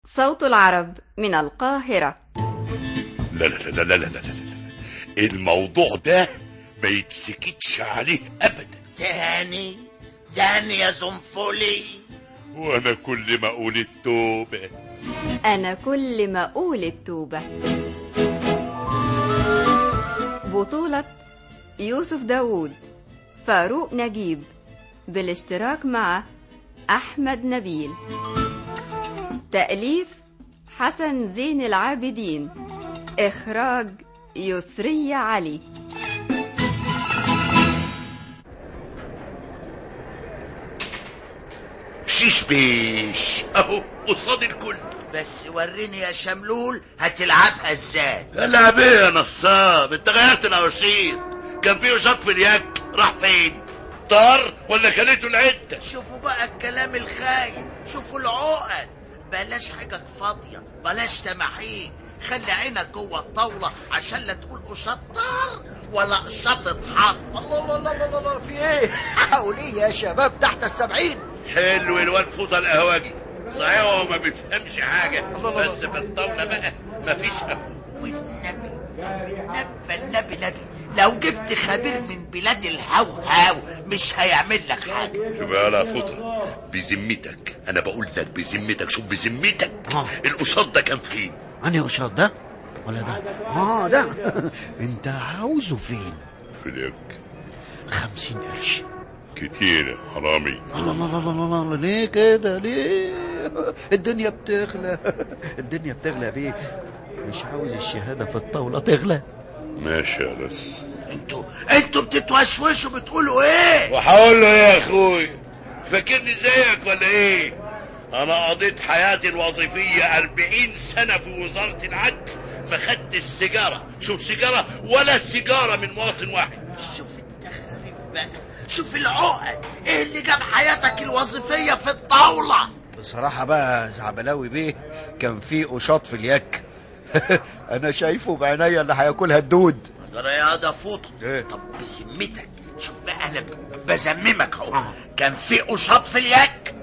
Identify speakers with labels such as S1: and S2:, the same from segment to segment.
S1: صوت العرب من القاهرة
S2: لا لا لا لا لا لا لا لا الموضوع ده ما يتسكتش عليه ابدا
S3: تاني تاني يا زنفولي
S2: وانا كل ما اقول التوبه
S1: أنا كل ما أقول التوبة بطولة يوسف داوود فاروق نجيب بالاشتراك مع أحمد نبيل تأليف حسن زين العابدين إخراج يسري علي
S2: شيش بيش اهو قصاد الكل
S3: بس وريني يا شملول هتلعبها ازاي
S2: العب ايه يا نصاب انت غيرت العشيط كان فيه شط في اليك راح فين طار ولا خليته العده
S3: شوفوا بقى الكلام الخايب شوفوا العقد بلاش حاجة فاضية بلاش تماحيك خلي عينك جوه الطاولة عشان لا تقول قشطار ولا قشطة حط
S4: الله الله الله الله الله في ايه؟ حاول ايه يا شباب تحت السبعين؟
S2: حلو الواد فوضى القهوجي صحيح هو ما بيفهمش حاجه بس في الطاوله بقى مفيش قهوه
S3: والنبي والنبي النبي نبي لو جبت خبير من بلاد الهوهاو مش هيعمل لك حاجة
S2: شوف يا لا فوطة بذمتك انا بقول لك بذمتك شوف بذمتك
S4: آه.
S2: القشاط ده كان فين
S4: أنهي قشاط ده؟ ولا ده؟ اه ده انت عاوزه فين؟
S2: في اليك
S4: خمسين قرش
S2: كتير يا حرامي
S4: الله الله الله الله الله ليه كده ليه؟ الدنيا بتغلى الدنيا بتغلى يا بيه مش عاوز الشهادة في الطاولة تغلى
S2: ماشي يا بس
S3: انتوا انتوا بتتوشوشوا بتقولوا ايه
S2: وهقول له ايه يا اخوي فاكرني زيك ولا ايه انا قضيت حياتي الوظيفية أربعين سنة في وزارة العدل ما خدت السيجارة شوف سيجارة ولا سيجارة من مواطن واحد
S3: شوف التخاريف بقى شوف العقد ايه اللي جاب حياتك الوظيفية في الطاولة
S4: بصراحة بقى زعبلاوي بيه كان في قشاط في اليك أنا شايفه بعينيا اللي هياكلها الدود
S3: رياضة فوطة
S4: إيه؟
S3: طب بذمتك شوف بقى انا بذممك اهو كان في قشاط في اليك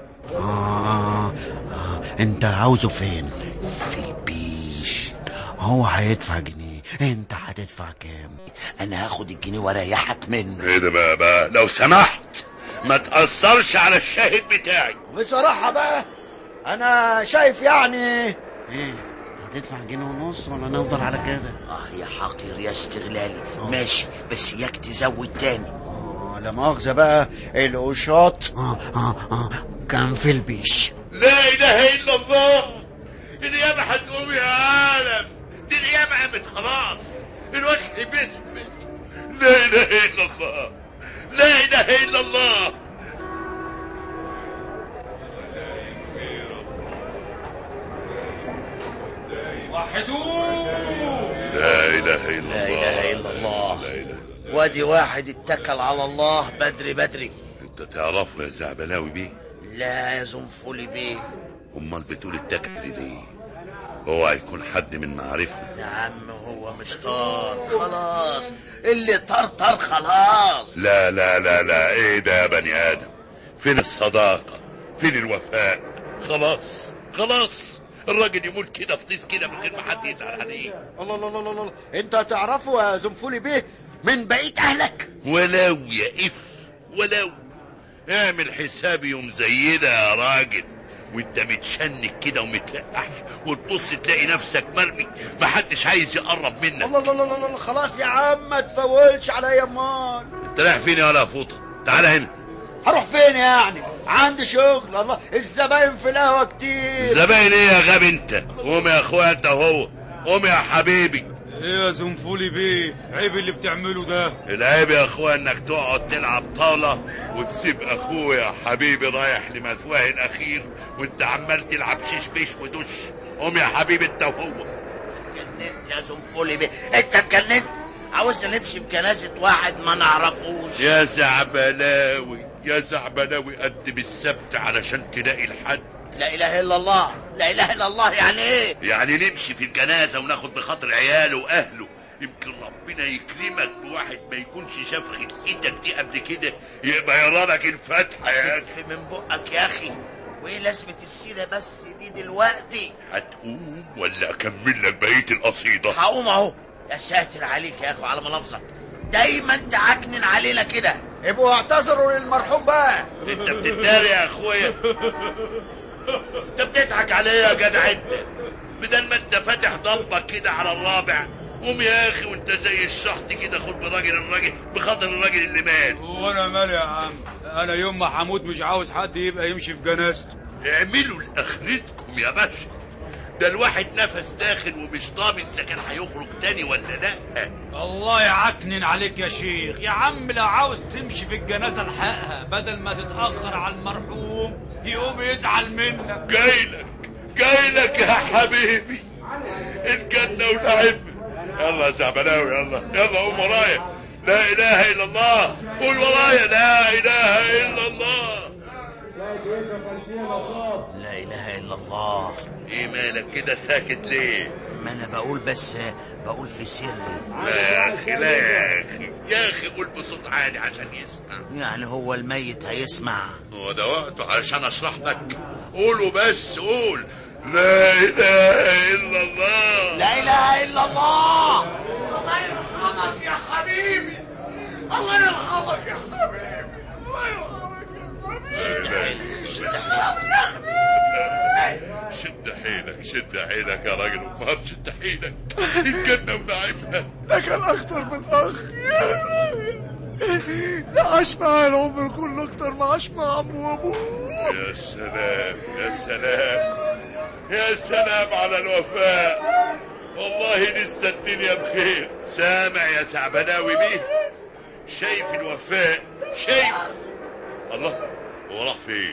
S4: آه. آه. انت عاوزه فين
S3: في البيش
S4: هو هيدفع جنيه انت هتدفع كام
S3: انا هاخد الجنيه واريحك منه
S2: ايه ده بقى بقى لو سمحت ما تأثرش على الشاهد بتاعي
S4: بصراحة بقى انا شايف يعني ايه هتدفع جنيه ونص ولا نفضل على كده
S3: اه يا حقير يا استغلالي ماشي بس اياك تزود تاني
S4: آه لا مؤاخذة بقى القشاط آه آه آه كان في البيش
S2: لا اله الا الله القيامة هتقوم يا عالم دي القيامة قامت خلاص الوجه بيثبت لا اله الا الله لا اله الا الله لا اله الا
S3: لا
S2: الله
S3: اله الا الله
S2: لا اله الا الله
S3: وادي واحد اتكل على الله بدري بدري
S2: انت تعرفه يا زعبلاوي بيه
S3: لا يا زنفولي بيه
S2: امال بتقول التكر ليه هو هيكون حد من معارفنا
S3: يا عم هو مش طار خلاص اللي طار طار خلاص
S2: لا لا لا لا ايه ده يا بني ادم فين الصداقة فين الوفاء خلاص خلاص الراجل يموت كده في طيس كده من غير ما حد يزعل عليه
S4: الله الله الله الله انت تعرفه يا زنفولي بيه من بقية اهلك
S2: ولو يا اف ولو اعمل حساب يوم زي ده يا راجل وانت متشنك كده ومتلقح وتبص تلاقي نفسك مرمي محدش عايز يقرب منك
S4: الله الله الله الله الله، خلاص يا عم ما تفولش عليا امال
S2: انت رايح فين يا ولا فوطه تعالى هنا
S4: هروح فين يعني عندي شغل الله الزباين في القهوة كتير
S2: زباين ايه يا غبي انت قوم يا اخويا انت وهو قوم يا حبيبي
S5: ايه يا زنفولي بيه عيب اللي بتعمله ده
S2: العيب يا اخويا انك تقعد تلعب طاولة وتسيب اخويا حبيبي رايح لمثواه الاخير وانت عمال تلعب شيش بيش ودش قوم يا حبيبي انت وهو
S3: اتجننت يا زنفولي بيه انت اتجننت عاوزنا نمشي في جنازة واحد ما نعرفوش
S2: يا زعبلاوي يا زعبلاوي قدم السبت علشان تلاقي الحد
S3: لا اله الا الله لا اله الا الله يعني ايه
S2: يعني نمشي في الجنازة وناخد بخاطر عياله واهله يمكن ربنا يكرمك بواحد ما يكونش شاف خلقتك دي قبل كده يبقى يرى لك الفتحة يا اخي
S3: في من بقك يا اخي وايه لازمة السيرة بس دي دلوقتي
S2: هتقوم ولا اكمل لك بقيه القصيده
S3: هقوم اهو يا ساتر عليك يا اخو على ملفظك دايما تعكنن علينا كده
S6: ابقوا اعتذروا للمرحوم بقى
S2: انت بتتداري يا اخويا انت بتضحك عليا يا جدع انت بدل ما انت فاتح ضربك كده على الرابع قوم يا اخي وانت زي الشحط كده خد براجل الراجل بخاطر الراجل اللي مات
S5: وانا مالي يا عم انا يوم ما هموت مش عاوز حد يبقى يمشي في جنازتي
S2: اعملوا لاخرتكم يا باشا ده الواحد نفس داخل ومش ضامن اذا كان هيخرج تاني ولا لا
S5: الله يعكنن عليك يا شيخ يا عم لو عاوز تمشي في الجنازة الحقها بدل ما تتأخر على المرحوم يقوم يزعل منك
S2: جايلك جايلك يا حبيبي الجنة ونعيمها يلا يا زعبلاوي يلا يلا قوم ورايا لا اله الا الله قول ورايا لا اله الا الله
S3: لا اله الا الله
S2: ايه مالك كده ساكت ليه
S3: ما انا بقول بس بقول في سري
S2: لا يا اخي لا يا اخي يا اخي قول بصوت عالي عشان يسمع
S3: يعني هو الميت هيسمع
S2: هو ده وقته علشان اشرح لك قولوا بس قول لا اله الا الله
S3: لا اله الا الله الله يرحمك يا حبيبي الله يرحمك يا حبيبي الله يرحمك يا حبيبي شد حيلك شد حيلك
S2: شد حيلك شد حيلك يا راجل امال شد حيلك الجنة ونعيمها
S6: ده كان اكتر من اخ يا راجل ده عاش معايا العمر كله اكتر ما عاش مع عمه وابوه
S2: يا سلام يا سلام يا سلام على الوفاء والله لسه الدنيا بخير سامع يا سعبلاوي بيه شايف الوفاء شايف الله هو راح فين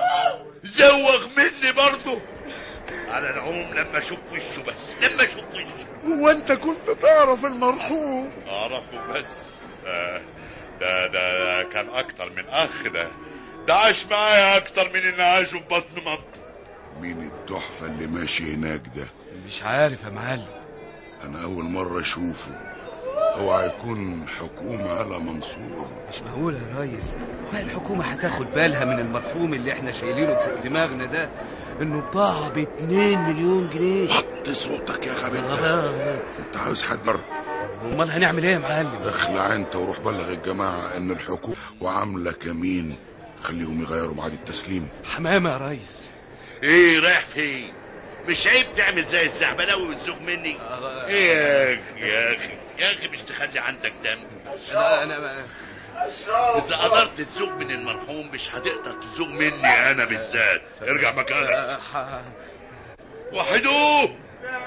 S2: زوغ مني برضه على العموم لما اشوف وشه بس لما اشوف وشه
S6: هو انت كنت تعرف المرحوم
S2: اعرفه بس ده ده, ده كان اكتر من اخ ده ده عاش معايا اكتر من اللي عاشه في بطن مامته
S7: مين التحفة اللي ماشي هناك ده
S5: مش عارف يا معلم
S7: أنا أول مرة أشوفه هو هيكون حكومة على منصور
S8: مش معقول يا ريس ما الحكومة هتاخد بالها من المرحوم اللي احنا شايلينه فوق دماغنا ده انه بضاعة باتنين مليون جنيه
S7: حط صوتك يا غبي انت انت عاوز حد مرة
S8: امال هنعمل ايه يا معلم
S7: اخلع انت وروح بلغ الجماعة ان الحكومة وعاملة كمين خليهم يغيروا ميعاد التسليم
S8: حمامة يا ريس
S2: ايه رايح فين مش عيب تعمل زي الزعبلاوي وتزوج مني ايه يا اخي يا اخي يا اخي مش تخلي عندك دم
S8: لا انا
S2: اذا قدرت تزوج من المرحوم مش هتقدر تزوج مني انا بالذات ارجع مكانك وحدوه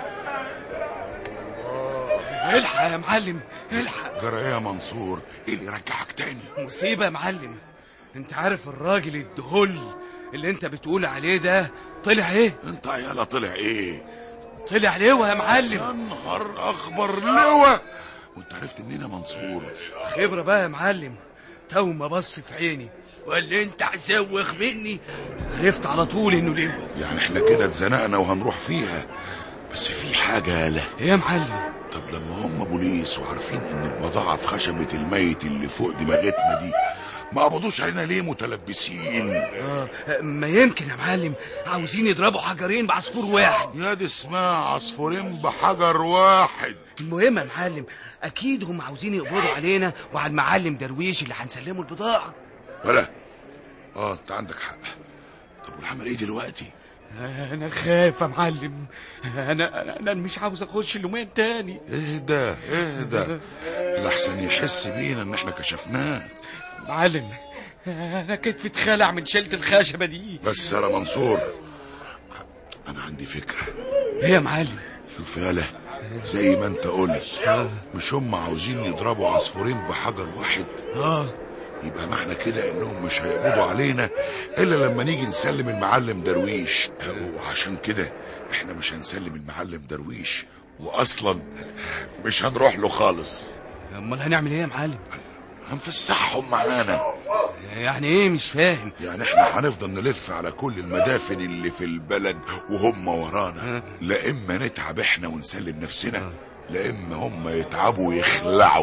S8: الحق يا معلم الحق
S7: جرى ايه يا منصور ايه اللي رجعك تاني
S8: مصيبة يا معلم انت عارف الراجل الدهل اللي انت بتقول عليه ده طلع ايه
S7: انت يالا طلع ايه
S8: طلع ليه يا معلم
S7: يا نهار اخبر لواء وانت عرفت منين يا منصور
S8: خبرة بقى يا معلم تو ما بص في عيني وقال لي انت هتزوغ مني عرفت على طول انه ليه
S7: يعني احنا كده اتزنقنا وهنروح فيها بس في حاجة يالا
S8: ايه يا معلم
S7: طب لما هم بوليس وعارفين ان البضاعة في خشبة الميت اللي فوق دماغتنا دي ما قبضوش علينا ليه متلبسين
S8: آه ما يمكن يا معلم عاوزين يضربوا حجرين بعصفور واحد
S7: يا دي اسمها عصفورين بحجر واحد
S8: المهم يا معلم اكيد هم عاوزين يقبضوا علينا وعلى المعلم درويش اللي هنسلمه البضاعة
S7: ولا اه انت عندك حق طب والعمل ايه دلوقتي
S8: انا خايف يا معلم انا انا, أنا مش عاوز اخش اليومين تاني
S7: اهدى اهدى لحسن يحس بينا ان احنا كشفناه
S8: معلم انا كتفي اتخلع من شلة الخشبة دي
S7: بس يا منصور انا عندي فكرة
S8: ايه يا معلم
S7: شوف يالا زي ما انت قلت مش هم عاوزين يضربوا عصفورين بحجر واحد
S8: اه
S7: يبقى معنى كده انهم مش هيقبضوا علينا الا لما نيجي نسلم المعلم درويش وعشان كده احنا مش هنسلم المعلم درويش واصلا مش هنروح له خالص
S8: امال هنعمل ايه يا معلم
S7: هنفسحهم معانا
S8: يعني ايه مش فاهم
S7: يعني احنا هنفضل نلف على كل المدافن اللي في البلد وهم ورانا لا اما نتعب احنا ونسلم نفسنا لا اما هم يتعبوا ويخلعوا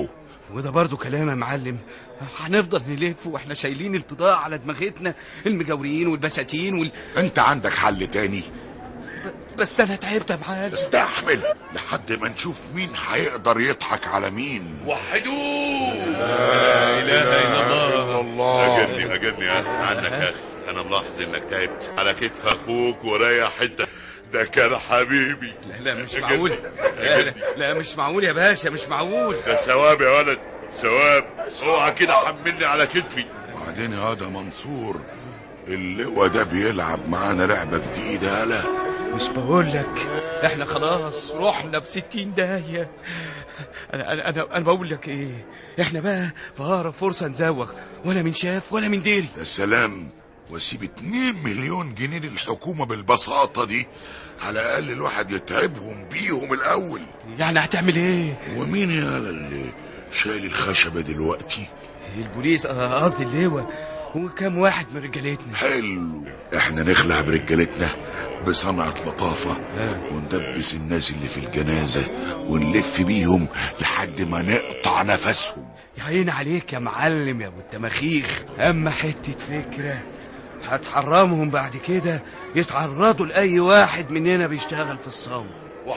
S8: وده برضو كلام يا معلم هنفضل نلف واحنا شايلين البضاعة على دماغتنا المجاورين والبساتين وال...
S7: انت عندك حل تاني
S8: بس انا تعبت يا معلم
S7: استحمل لحد ما نشوف مين هيقدر يضحك على مين
S2: وحدوه
S7: لا اله الا الله
S2: اجلني اجلني يا أخي عنك يا اخي انا ملاحظ انك تعبت على كتف اخوك وريح انت ده كان حبيبي
S8: لا لا مش معقول لا, لا, لا مش معقول يا باشا مش معقول
S2: ده ثواب يا ولد ثواب اوعى كده حملني على كتفي
S7: وبعدين يا ده منصور اللواء ده بيلعب معانا لعبة جديدة يالا
S8: مش بقول لك احنا خلاص رحنا في ستين داهية انا انا انا, أنا بقول لك ايه احنا بقى في اقرب فرصة نزوغ ولا من شاف ولا من ديري
S7: يا سلام واسيب 2 مليون جنيه للحكومة بالبساطة دي على الأقل الواحد يتعبهم بيهم الأول
S8: يعني هتعمل ايه
S7: ومين يالا اللي شايل الخشبة دلوقتي
S8: البوليس آه، قصدي اللواء وكم واحد من رجالتنا
S7: حلو احنا نخلع برجالتنا بصنعة لطافة وندبس الناس اللي في الجنازة ونلف بيهم لحد ما نقطع نفسهم
S8: يا عين عليك يا معلم يا ابو التماخيخ اما حتة فكرة هتحرمهم بعد كده يتعرضوا لأي واحد مننا بيشتغل في الصوم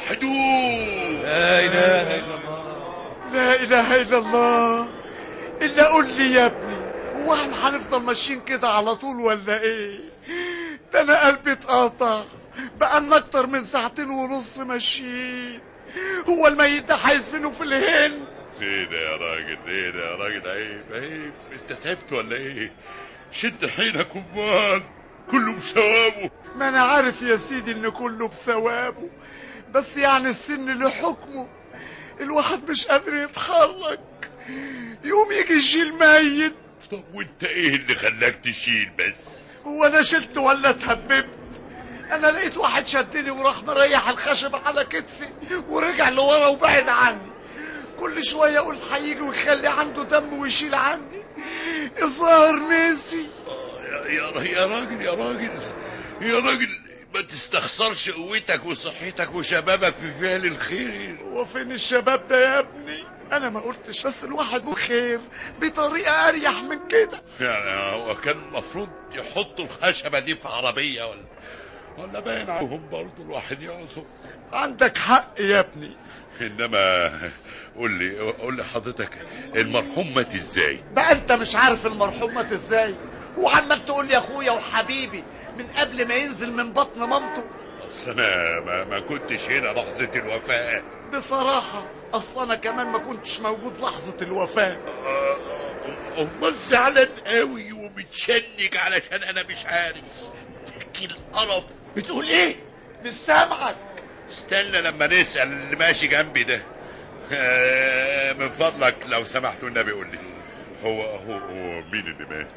S2: وحدوه
S8: لا إله إلا الله
S6: لا اله الا الله الا قول لي يا ابني هو احنا هنفضل ماشيين كده على طول ولا ايه ده انا قلبي اتقطع بقالنا اكتر من ساعتين ونص ماشيين هو الميت ده هيدفنه في الهند
S2: ايه ده يا راجل ايه ده يا راجل عيب عيب انت تعبت ولا ايه شد حيلك امال كله بثوابه
S6: ما انا عارف يا سيدي ان كله بثوابه بس يعني السن له حكمه الواحد مش قادر يتحرك يوم يجي يشيل ميت
S2: طب وانت ايه اللي خلاك تشيل بس
S6: هو انا شلت ولا اتهببت انا لقيت واحد شدني وراح مريح الخشب على كتفي ورجع لورا وبعد عني كل شويه اقول هيجي ويخلي عنده دم ويشيل عني الظاهر نسي
S2: يا, يا, يا راجل يا راجل يا راجل ما تستخسرش قوتك وصحتك وشبابك في فعل الخير
S6: هو فين الشباب ده يا ابني انا ما قلتش بس الواحد بخير بطريقه اريح من كده
S2: يعني هو كان المفروض يحطوا الخشبة دي في عربية ولا ولا باين عليهم برضه الواحد يعصر
S6: عندك حق يا ابني
S2: انما قول لي قول لي حضرتك المرحوم مات ازاي؟
S6: بقى انت مش عارف المرحوم مات ازاي وعمال تقول لي يا اخويا وحبيبي من قبل ما ينزل من بطن مامته
S2: اصل انا ما, ما كنتش هنا لحظة الوفاة
S6: بصراحة اصلا انا كمان ما كنتش موجود لحظة الوفاة
S2: آه، امال زعلان قوي ومتشنج علشان انا مش عارف تحكي القرف
S6: بتقول ايه مش سامعك
S2: استنى لما نسأل اللي ماشي جنبي ده آه، من فضلك لو سمحت النبي قول لي هو هو هو مين اللي مات؟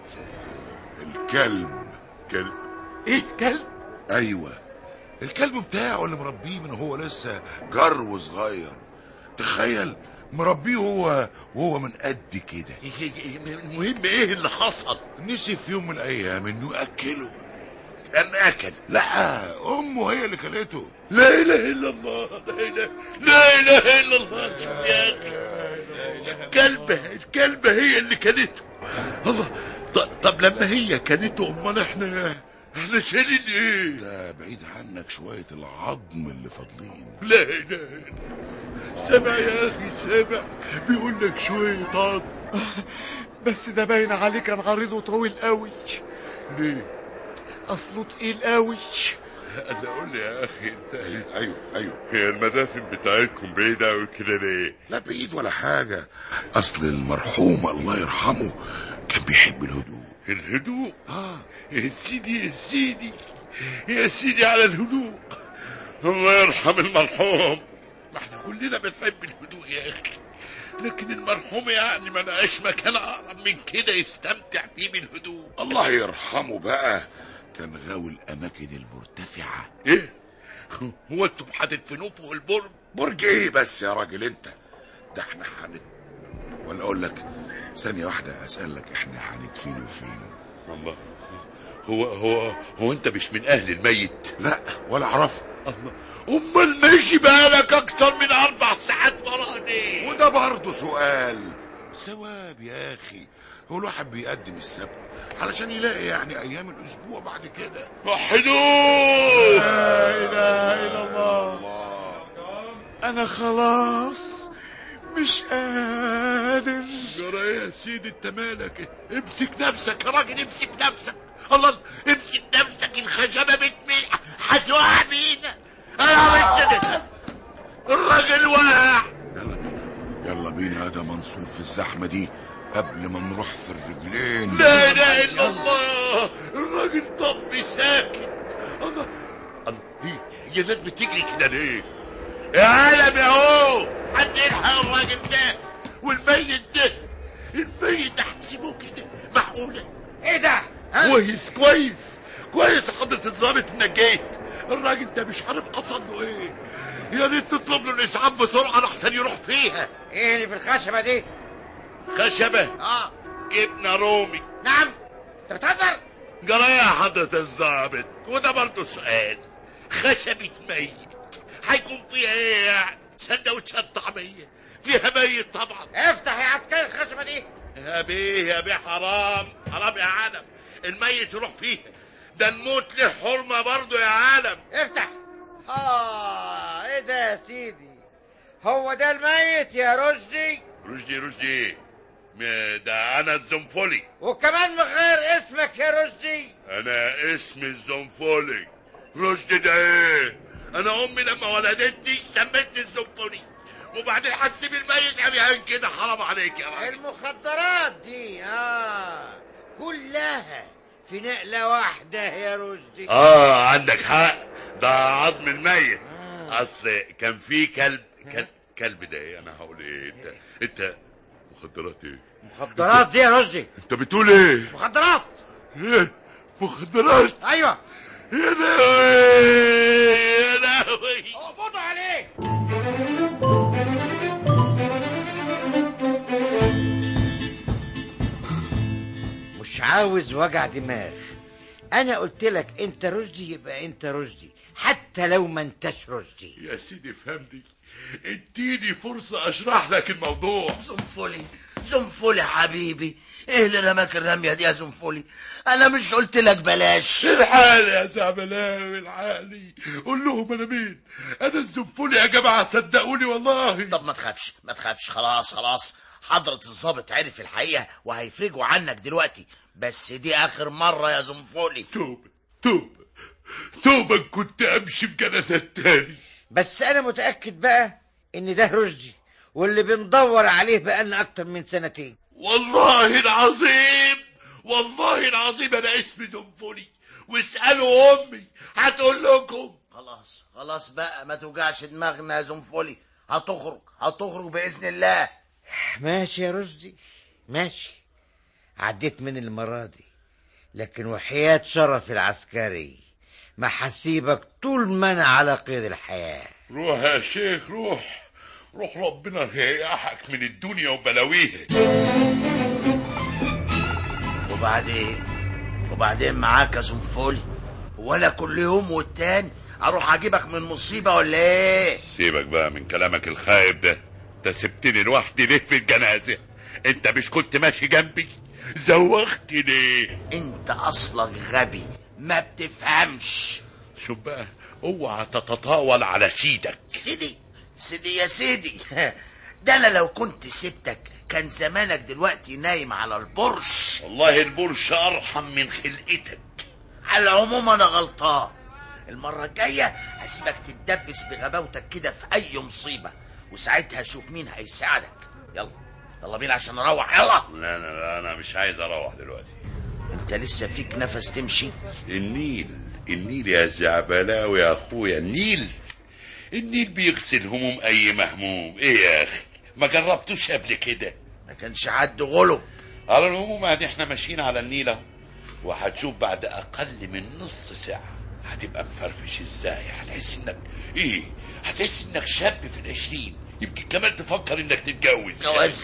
S7: الكلب
S2: كلب
S6: ايه كلب
S7: ايوه الكلب بتاعه اللي مربيه من هو لسه جرو صغير تخيل مربيه هو وهو من قد كده
S2: المهم ايه اللي حصل؟
S7: نسي في يوم من الايام انه ياكله قام اكل لا امه هي اللي كلته
S2: لا اله الا الله لا اله لا اله الا الله شوف يا اخي الكلبة الكلبة هي اللي كلته الله طب, طب لما هي كلته امال احنا احنا شايلين ايه؟
S7: ده بعيد عنك شوية العظم اللي فاضلين
S2: لا اله الا الله سامع يا اخي سامع بيقول لك شوية عظم
S6: بس ده باين عليه كان عريضه طويل قوي
S2: ليه؟
S6: اصله تقيل قوي
S2: انا اقول لي يا اخي انت
S7: ايوه ايوه
S2: هي المدافن بتاعتكم بعيدة قوي كده ليه؟
S7: لا بعيد ولا حاجة اصل المرحوم الله يرحمه كان بيحب الهدوء
S2: الهدوء
S7: اه
S2: يا سيدي يا سيدي يا سيدي على الهدوء الله يرحم المرحوم ما احنا كلنا بنحب الهدوء يا اخي لكن المرحوم يعني ما لقاش مكان اقرب من كده يستمتع فيه بالهدوء
S7: الله يرحمه بقى كان غاوي الاماكن المرتفعة
S2: ايه هو انتم هتدفنوه فوق البرج
S7: برج ايه بس يا راجل انت ده احنا هنت ولا اقول لك ثانية واحدة اسألك احنا هندفنه فين
S2: الله هو هو هو انت مش من اهل الميت
S7: لا ولا اعرفه
S2: الله امال ماشي بقالك اكتر من اربع ساعات ورا ليه
S7: وده برضه سؤال ثواب يا اخي هو الواحد بيقدم السبت علشان يلاقي يعني ايام الاسبوع بعد كده
S2: وحدوه
S6: لا اله الا الله
S7: الله
S6: انا خلاص مش قادر
S2: جرى يا سيدي انت مالك امسك نفسك يا راجل امسك نفسك الله امسك نفسك الخشبه بتميل هتقع بينا انا مش كده الراجل واقع
S7: يلا بينا يلا بينا يا ده منصور في الزحمه دي قبل ما نروح في الرجلين
S2: لا اله الا الله الراجل طب ساكت الله الله هي هي الناس بتجري كده ليه يا عالم يا هو حد يلحق الراجل ده والميت ده الميت ده هتسيبوه كده معقوله
S3: ايه ده
S2: كويس كويس كويس حضرة الظابط انك جيت الراجل ده مش عارف حصل له ايه يا ريت تطلب له الاسعاف بسرعه لحسن يروح فيها
S3: ايه اللي في الخشبه دي
S2: خشبه
S3: اه
S2: جبنه رومي
S3: نعم انت بتهزر
S2: جرى يا حضرة الظابط وده برضه سؤال خشبة ميت هيكون فيها ايه يعني سندوتشات طعمية فيها ميت طبعا
S3: افتح يا عسكري الخشبه دي
S2: يا بيه يا بيه حرام حرام يا عالم الميت يروح فيها ده الموت له حرمة برضه يا عالم
S3: افتح اه ايه ده يا سيدي هو ده الميت يا رشدي
S2: رشدي رشدي م- ده انا الزنفولي
S3: وكمان من غير اسمك يا رشدي
S2: انا اسمي الزنفولي رشدي ده ايه انا امي لما ولدتني سمتني الزنفولي وبعدين هتسيب الميت عميان كده حرام عليك يا راجل
S3: المخدرات دي اه كلها في نقلة واحدة يا رشدي
S2: اه عندك حق ده عظم الميت اصل كان في كلب كلب كلب ده ايه انا هقول ايه انت انت مخدرات ايه
S3: مخدرات دي يا رشدي
S2: انت بتقول ايه
S3: مخدرات
S2: ايه مخدرات
S3: ايوه
S2: يا لهوي يا لهوي
S3: اقبضوا عليه مش عاوز وجع دماغ انا قلت لك انت رشدي يبقى انت رشدي حتى لو ما انتش رشدي
S2: يا سيدي فهمني اديني فرصة اشرح لك الموضوع
S3: زنفولي زنفولي حبيبي ايه اللي رماك الرمية دي يا زنفولي انا مش قلت لك بلاش
S2: الحال يا زعبلاوي الحالي قول لهم انا مين انا الزنفولي يا جماعة صدقوني والله
S3: طب ما تخافش ما تخافش خلاص خلاص حضرة الضابط عرف الحقيقة وهيفرجوا عنك دلوقتي بس دي آخر مرة يا زنفولي
S2: توبة توبة توبة كنت امشي في جنازات تاني
S3: بس أنا متأكد بقى إن ده رشدي واللي بندور عليه بقالنا أكتر من سنتين
S2: والله العظيم والله العظيم انا اسمي زنفولي واسألوا امي هتقول لكم
S3: خلاص خلاص بقى ما توجعش دماغنا يا زنفولي هتخرج هتخرج بإذن الله ماشي يا رشدي ماشي عديت من المرة دي لكن وحياة شرف العسكري ما حسيبك طول ما أنا على قيد الحياة
S2: روح يا شيخ روح روح ربنا يريحك من الدنيا وبلاويها
S3: وبعدين وبعدين معاك يا زنفولي ولا كل يوم والتاني اروح اجيبك من مصيبه ولا ايه
S2: سيبك بقى من كلامك الخايب ده انت سبتني لوحدي ليه في الجنازة انت مش كنت ماشي جنبي زوغت ليه
S3: انت اصلك غبي ما بتفهمش
S2: شوف بقى اوعى تتطاول على سيدك
S3: سيدي سيدي يا سيدي ده انا لو كنت سبتك كان زمانك دلوقتي نايم على البرش
S2: والله البرش ارحم من خلقتك
S3: على العموم انا غلطان المرة الجاية هسيبك تتدبس بغباوتك كده في أي مصيبة وساعتها أشوف مين هيساعدك يلا يلا بينا عشان نروح يلا
S2: لا لا لا انا مش عايز اروح دلوقتي
S3: أنت لسه فيك نفس تمشي
S2: النيل النيل يا زعبلاوي يا اخويا النيل النيل بيغسل هموم اي مهموم ايه يا اخي ما جربتوش قبل كده
S3: ما كانش حد غلب
S2: على العموم ادي احنا ماشيين على النيل اهو وهتشوف بعد اقل من نص ساعه هتبقى مفرفش ازاي هتحس انك ايه هتحس انك شاب في العشرين يمكن كمان تفكر انك تتجوز
S3: جواز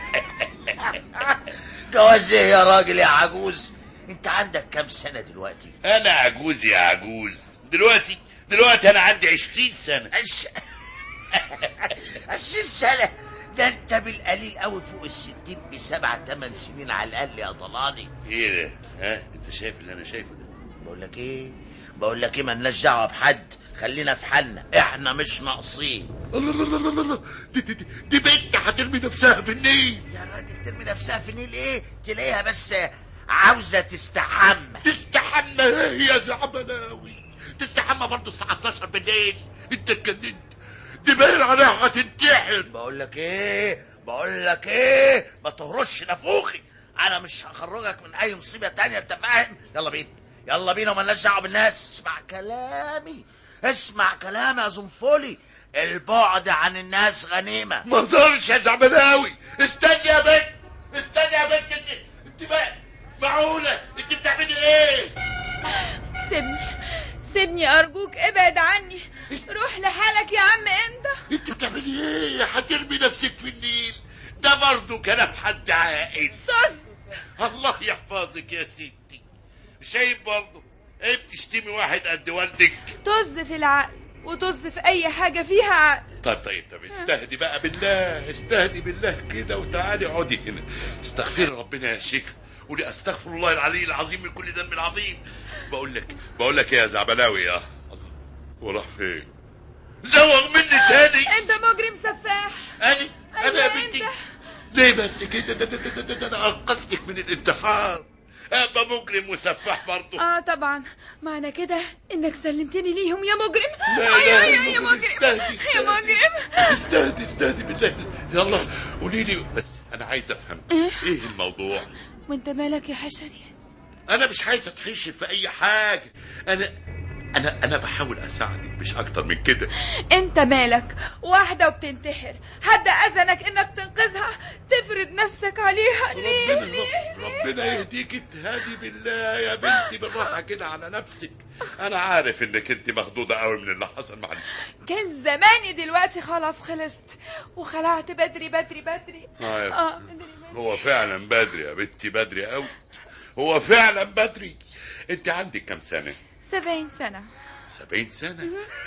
S3: جواز ايه يا راجل يا عجوز انت عندك كام سنة دلوقتي
S2: انا عجوز يا عجوز دلوقتي دلوقتي انا عندي عشرين سنه
S3: عش... عشرين سنة ده انت بالقليل قوي فوق الستين بسبع تمن سنين على الاقل يا ضلالي
S2: ايه ده ها انت شايف اللي انا شايفه ده
S3: بقول لك ايه بقول لك ايه مالناش دعوه بحد خلينا في حالنا احنا مش ناقصين
S7: الله الله الله الله الله دي, دي, دي, دي بنت هترمي نفسها في النيل
S3: يا راجل ترمي نفسها في النيل ايه تلاقيها بس عاوزه تستحمى
S7: تستحمى ايه يا زعبلاوي تستحمى برضه الساعة 12 بالليل انت اتجننت دي باين عليها هتنتحر
S3: بقول لك ايه بقول لك ايه ما تهرش نافوخي انا مش هخرجك من اي مصيبه تانية انت فاهم يلا بينا يلا بينا ومالناش دعوه بالناس اسمع كلامي اسمع كلامي يا زنفولي البعد عن الناس غنيمه
S7: ما اقدرش يا زعبلاوي استني يا بنت استني يا بنت انت انت بقى معقولة انت بتعملي ايه
S9: سيبني سيبني أرجوك ابعد عني روح لحالك يا عم أنت
S7: انت بتعملي ايه هترمي نفسك في النيل ده برضه كلام حد عاقل
S9: طز
S2: الله يحفظك يا ستي شايف برضه ايه بتشتمي واحد قد والدك
S9: طز في العقل وطز في أي حاجة فيها عقل
S2: طيب طيب طب استهدي بقى بالله استهدي بالله كده وتعالي اقعدي هنا استغفري ربنا يا شيخ قولي استغفر الله العلي العظيم من كل ذنب عظيم بقول لك بقول لك إيه يا زعبلاوي يا الله وراح فين زوغ مني تاني
S9: أنت مجرم سفاح
S2: انا انا يا
S9: أيوة
S2: بنتي
S9: أنت.
S2: ليه بس كده ده, ده, ده, ده, ده انا انقذتك من الانتحار ابقى مجرم وسفاح برضه
S9: آه طبعا معنى كده إنك سلمتني ليهم يا مجرم
S2: لا
S9: أيوة
S2: لا
S9: أيوة يا مجرم
S2: استهدي
S9: يا
S2: استهدي
S9: مجرم
S2: استهدي استهدي بالله يلا قولي لي بس انا عايز افهم
S9: إيه؟
S2: ايه الموضوع
S9: وأنت مالك يا حشري
S2: انا مش عايز اتخش في اي حاجه انا انا انا بحاول اساعدك مش اكتر من كده
S9: انت مالك واحدة وبتنتحر حد اذنك انك تنقذها تفرض نفسك عليها ليه
S2: ربنا
S9: ليه
S2: ربنا يهديك تهدي بالله يا بنتي بالراحه كده على نفسك انا عارف انك انت مخضوضه قوي من اللي حصل معلش
S9: كان زماني دلوقتي خلاص خلصت وخلعت بدري بدري بدري
S2: طيب.
S9: اه بدري بدري
S2: هو فعلا بدري يا بنتي بدري قوي هو فعلا بدري انت عندك كام سنه
S9: سبعين سنة
S2: سبعين سنة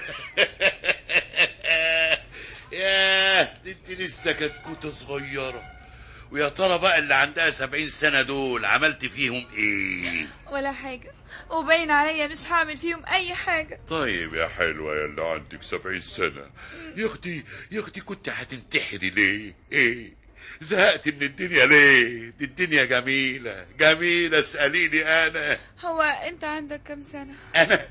S2: ياه دي انت لسه كتكوتة صغيرة ويا ترى بقى اللي عندها سبعين سنة دول عملت فيهم ايه
S9: ولا حاجة وباين عليا مش هعمل فيهم اي حاجة
S2: طيب يا حلوة يا اللي عندك سبعين سنة يا اختي يا اختي كنت هتنتحري ليه ايه زهقت من الدنيا ليه دي الدنيا جميلة جميلة اسأليني انا
S9: هو انت عندك كام سنة
S2: انا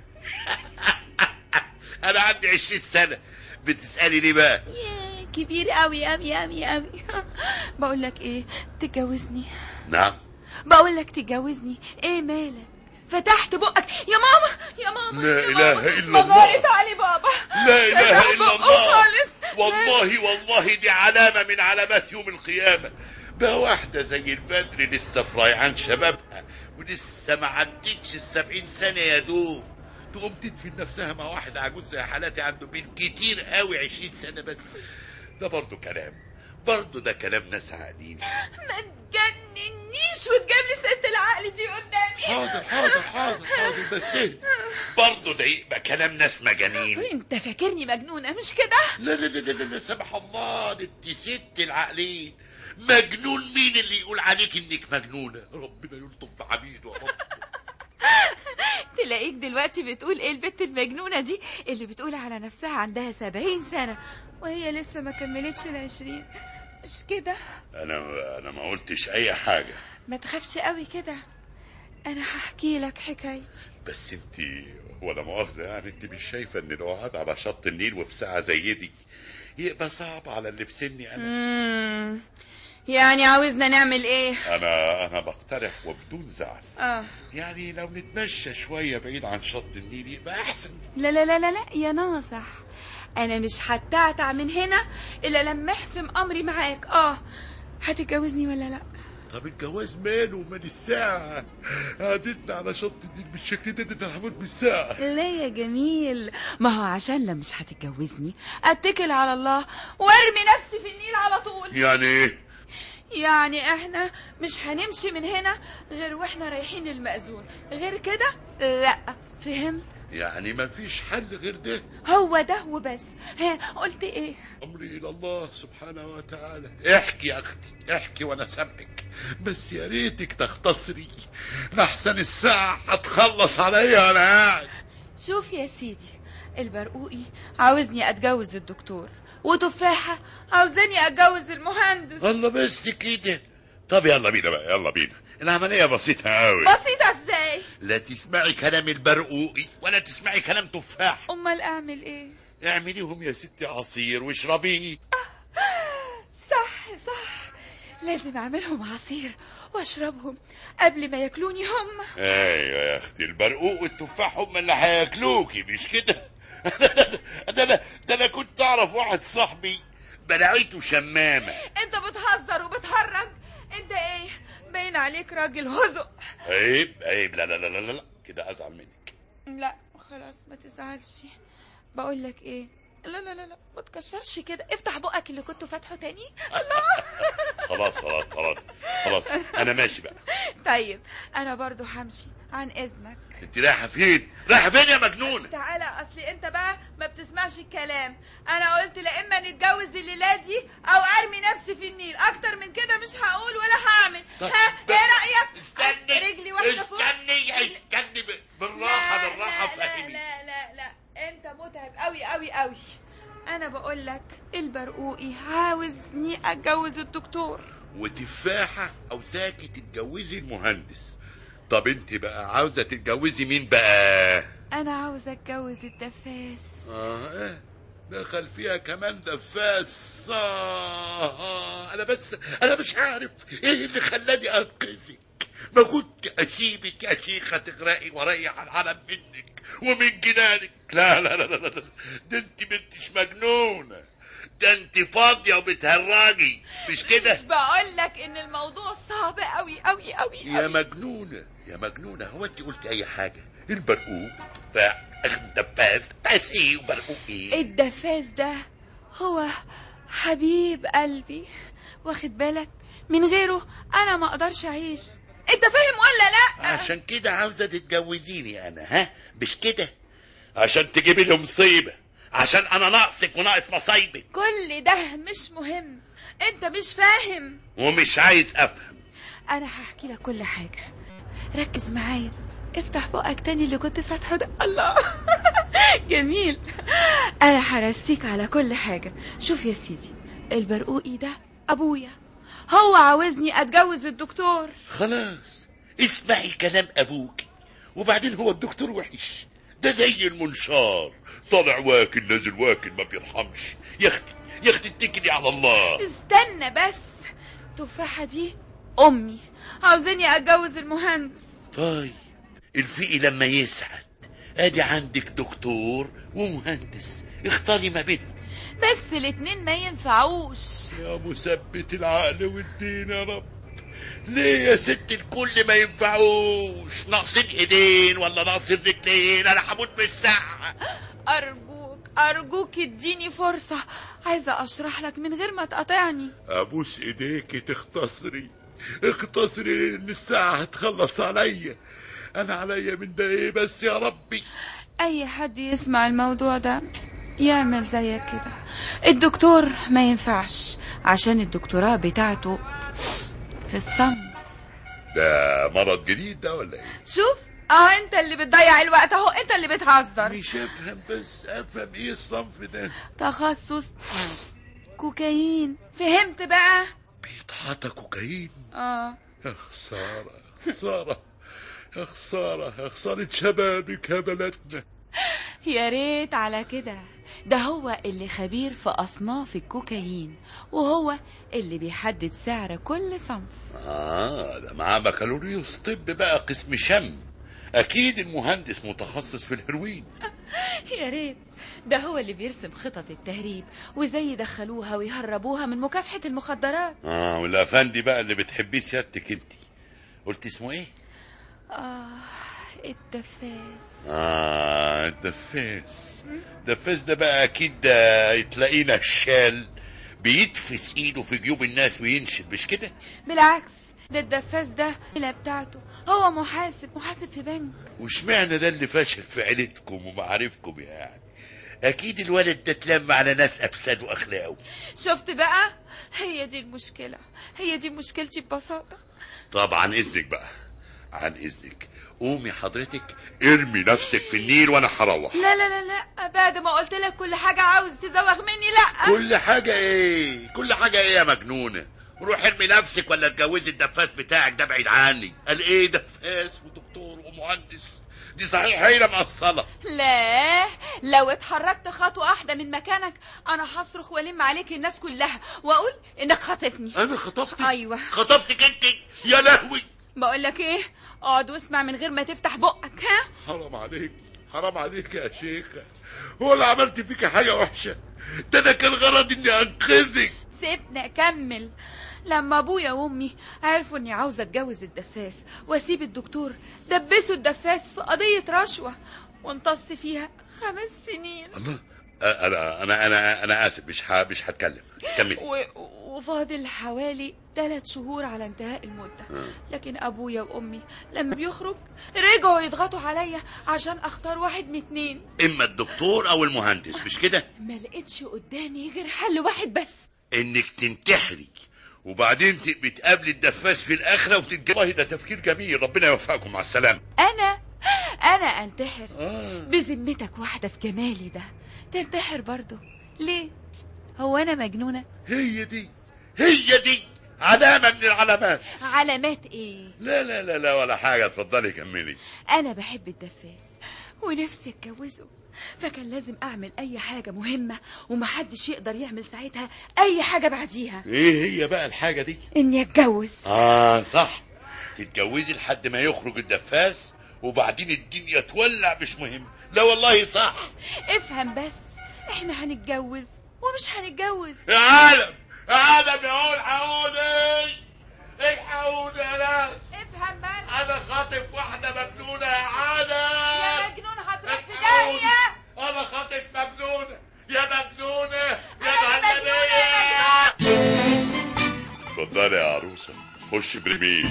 S2: انا عندي عشرين سنة بتسألي ليه بقى
S9: ياه كبير قوي قوي قوي قوي بقول لك ايه تتجوزني
S2: نعم
S9: بقول لك تتجوزني ايه مالك فتحت بقك يا ماما يا ماما
S2: لا
S9: يا
S2: إله
S9: ماما.
S2: إلا الله.
S9: مغارت علي بابا
S2: لا اله
S9: فتح
S2: الا
S9: بقه
S2: الله
S9: خالص.
S2: والله والله دي علامه من علامات يوم القيامه بقى واحده زي البدر لسه في ريعان شبابها ولسه ما عدتش السبعين سنه يا دوب تقوم تدفن نفسها مع واحد عجوز زي حالاتي عنده بين كتير قوي عشرين سنه بس ده برضه كلام برضه ده كلام ناس عاقلين
S9: ما تجننيش وتجيب لي ست العقل دي قدامي
S2: حاضر حاضر حاضر حاضر بس ايه برضه ده يبقى كلام ناس مجانين
S9: انت فاكرني مجنونه مش كده
S2: لا لا لا لا لا, لا سمح الله دي انت ست العقلين مجنون مين اللي يقول عليك انك مجنونه ربنا يلطف بعبيده يا رب
S9: تلاقيك دلوقتي بتقول ايه البت المجنونه دي اللي بتقول على نفسها عندها سبعين سنه وهي لسه ما كملتش العشرين مش كده
S2: انا انا ما قلتش اي حاجه
S9: ما تخافش قوي كده انا هحكي لك حكايتي
S2: بس انت ولا مؤاخذه يعني انت مش شايفه ان القعاد على شط النيل وفي ساعه زي دي يبقى صعب على اللي في سني انا
S9: امم يعني عاوزنا نعمل ايه
S2: انا انا بقترح وبدون زعل
S9: اه
S2: يعني لو نتمشى شويه بعيد عن شط النيل يبقى احسن
S9: لا لا لا لا لا يا ناصح انا مش هتعتع من هنا الا لما احسم امري معاك اه هتتجوزني ولا لا
S2: طب الجواز ماله ومال الساعة قعدتنا على شط النيل بالشكل ده ده انا هموت بالساعة
S9: لا يا جميل ما هو عشان لو مش هتتجوزني اتكل على الله وارمي نفسي في النيل على طول
S2: يعني ايه
S9: يعني احنا مش هنمشي من هنا غير واحنا رايحين المأذون غير كده لا فهمت
S2: يعني ما فيش حل غير ده
S9: هو ده وبس ها قلت ايه
S2: امري الى الله سبحانه وتعالى احكي يا اختي احكي وانا سامعك بس يا ريتك تختصري لحسن الساعه هتخلص عليا وانا قاعد
S9: شوف يا سيدي البرقوقي عاوزني اتجوز الدكتور وتفاحة عاوزاني اتجوز المهندس
S2: الله بس كده طب يلا بينا بقى يلا بينا العملية بسيطة قوي
S9: بسيطة ازاي
S2: لا تسمعي كلام البرقوقي ولا تسمعي كلام تفاح
S9: امال اعمل ايه
S2: اعمليهم يا ستي عصير واشربيه
S9: صح صح لازم اعملهم عصير واشربهم قبل ما ياكلوني هم
S2: ايوه يا اختي البرقوق والتفاح هم اللي هياكلوكي مش كده ده انا ده انا كنت اعرف واحد صاحبي بلاقيته شمامه
S9: انت بتهزر وبتهرج انت ايه باين عليك راجل هزق
S2: عيب عيب لا لا لا لا لا كده ازعل منك
S9: لا خلاص ما تزعلش بقول لك ايه لا لا لا لا ما تكشرش كده افتح بقك اللي كنت فاتحه تاني
S2: خلاص خلاص خلاص خلاص انا ماشي بقى
S9: طيب انا برضو همشي عن اذنك
S2: انت رايحه فين رايحه فين يا مجنونه
S9: تعالى اصلي انت بقى ما بتسمعش الكلام انا قلت لا اما نتجوز الليله دي او ارمي نفسي في النيل اكتر من كده مش هقول ولا هعمل
S2: طيب،
S9: ها
S2: ب-
S9: ايه رايك
S2: استني
S9: رجلي واحده فوق
S2: استني استني ب- بالراحه
S9: لا،
S2: بالراحه
S9: لا لا
S2: فهمي
S9: لا لا لا انت متعب قوي قوي قوي انا بقول لك البرقوقي عاوزني اتجوز الدكتور
S2: وتفاحه او ساكت تتجوزي المهندس طب انت بقى عاوزه تتجوزي مين بقى
S9: انا عاوزه اتجوز الدفاس
S2: اه ايه دخل فيها كمان دفاس آه انا بس انا مش عارف ايه اللي خلاني انقذك ما كنت اسيبك يا شيخه تغرقي واريح العالم منك ومن جنانك لا لا لا لا لا ده انت بنتش مجنونه ده انت فاضيه وبتهرجي مش كده
S9: مش بقول لك ان الموضوع صعب قوي قوي قوي
S2: يا مجنونه يا مجنونه هو انت قلت اي حاجه البرقوق تفاح دباس دباس ايه وبرقوق ايه
S9: الدفاس ده هو حبيب قلبي واخد بالك من غيره انا ما اقدرش اعيش انت فاهم ولا لا
S2: عشان كده عاوزة تتجوزيني أنا ها مش كده عشان تجيبي لي مصيبة عشان أنا ناقصك وناقص مصايبك
S9: كل ده مش مهم انت مش فاهم
S2: ومش عايز أفهم
S9: انا هحكي لك كل حاجه ركز معايا افتح بقك تاني اللي كنت فاتحه ده الله جميل انا هرسيك على كل حاجه شوف يا سيدي البرقوقي ده ابويا هو عاوزني اتجوز الدكتور
S2: خلاص اسمعي كلام أبوك وبعدين هو الدكتور وحش ده زي المنشار طالع واكل نازل واكل ما بيرحمش يا اختي يا اختي اتكلي على الله
S9: استنى بس تفاحة دي امي عاوزاني اتجوز المهندس
S2: طيب الفقي لما يسعد ادي عندك دكتور ومهندس اختاري ما بينهم
S9: بس الاتنين ما ينفعوش
S2: يا مثبت العقل والدين يا رب ليه يا ست الكل ما ينفعوش ناقصين ايدين ولا ناقصين رجلين انا هموت من الساعه
S9: ارجوك ارجوك اديني فرصة عايزة اشرح لك من غير ما تقاطعني
S2: ابوس ايديكي تختصري اختصري ان الساعه هتخلص عليا انا عليا من ده ايه بس يا ربي
S9: اي حد يسمع الموضوع ده يعمل زيك كده الدكتور ما ينفعش عشان الدكتوراه بتاعته في الصمت
S2: ده مرض جديد ده ولا ايه
S9: شوف اه انت اللي بتضيع الوقت اهو انت اللي بتهزر
S2: مش افهم بس افهم ايه الصنف ده
S9: تخصص كوكايين فهمت بقى
S2: بيتعاطى كوكايين
S9: اه
S2: يا خسارة يا خسارة يا خسارة يا خسارة شبابك يا بلدنا
S9: يا ريت على كده ده هو اللي خبير في أصناف الكوكايين وهو اللي بيحدد سعر كل صنف
S2: اه ده معاه بكالوريوس طب بقى قسم شم اكيد المهندس متخصص في الهيروين
S9: يا ريت ده هو اللي بيرسم خطط التهريب وازاي يدخلوها ويهربوها من مكافحة المخدرات
S2: اه والافندي بقى اللي بتحبيه سيادتك انت قلت اسمه ايه
S9: آه الدفاس
S2: اه الدفاس الدفاس ده بقى اكيد ده تلاقيه نشال بيدفس ايده في جيوب الناس وينشل مش كده
S9: بالعكس ده الدفاس ده العيلة بتاعته هو محاسب محاسب في بنك
S2: واشمعنى ده اللي فاشل في عيلتكم ومعارفكم يعني اكيد الولد ده اتلم على ناس افساد واخلاقه
S9: شفت بقى هي دي المشكلة هي دي مشكلتي ببساطة
S2: طب عن اذنك بقى عن اذنك قومي حضرتك ارمي نفسك في النيل وانا هروح
S9: لا لا لا لا بعد ما قلت لك كل حاجة عاوز تزوغ مني لا
S2: كل حاجة ايه كل حاجة ايه يا مجنونة روح ارمي نفسك ولا اتجوزي الدفاس بتاعك ده بعيد عني قال ايه دفاس ودكتور ومهندس دي صحيح هي مقصلة
S9: لا لو اتحركت خطوة واحدة من مكانك أنا هصرخ وألم عليك الناس كلها وأقول إنك خاطفني
S2: انا خطبتك
S9: أيوة
S2: خطبتك انت يا لهوي
S9: بقول لك إيه اقعد واسمع من غير ما تفتح بقك ها
S2: حرام عليك حرام عليك يا شيخة هو اللي عملت فيك حاجة وحشة ده انا كان غرضي اني انقذك
S9: سيبني أكمل لما أبويا وأمي عرفوا إني عاوزة أتجوز الدفاس وأسيب الدكتور دبسوا الدفاس في قضية رشوة وامتص فيها خمس سنين
S2: الله انا انا انا انا اسف مش ه... مش هتكلم كمل
S9: و... وفاضل حوالي ثلاث شهور على انتهاء المدة لكن أبويا وأمي لما بيخرج رجعوا يضغطوا عليا عشان أختار واحد من اتنين
S2: اما الدكتور او المهندس مش كده
S9: ما لقيتش قدامي غير حل واحد بس
S2: انك تنتحري وبعدين تبقي تقابلي الدفاس في الاخره وتتجوزي والله ده تفكير جميل ربنا يوفقكم مع السلامه
S9: أنا أنا أنتحر
S2: آه.
S9: بذمتك واحدة في جمالي ده تنتحر برضه ليه هو أنا مجنونة
S2: هي دي هي دي علامه من العلامات
S9: علامات إيه
S2: لا لا لا لا ولا حاجه اتفضلي كملي
S9: أنا بحب الدفاس ونفسي اتجوزه فكان لازم أعمل أي حاجة مهمة ومحدش يقدر يعمل ساعتها أي حاجة بعديها
S2: ايه هي بقى الحاجه دي
S9: إني أتجوز
S2: اه صح تتجوزي لحد ما يخرج الدفاس وبعدين الدنيا تولع مش مهم لا والله صح
S9: افهم بس احنا هنتجوز ومش هنتجوز
S2: يا عالم يا عالم يا هو الحقوني الحقوني يا ناس
S9: افهم بس
S2: انا خاطف واحده مجنونه يا
S9: يا
S2: عالم
S9: مجنون هتروح في
S2: الحقوني.
S9: داهية
S2: انا خاطف مجنونه يا مجنونه يا
S9: أنا
S2: مهلبيه اتفضلي يا عروسه خش برميل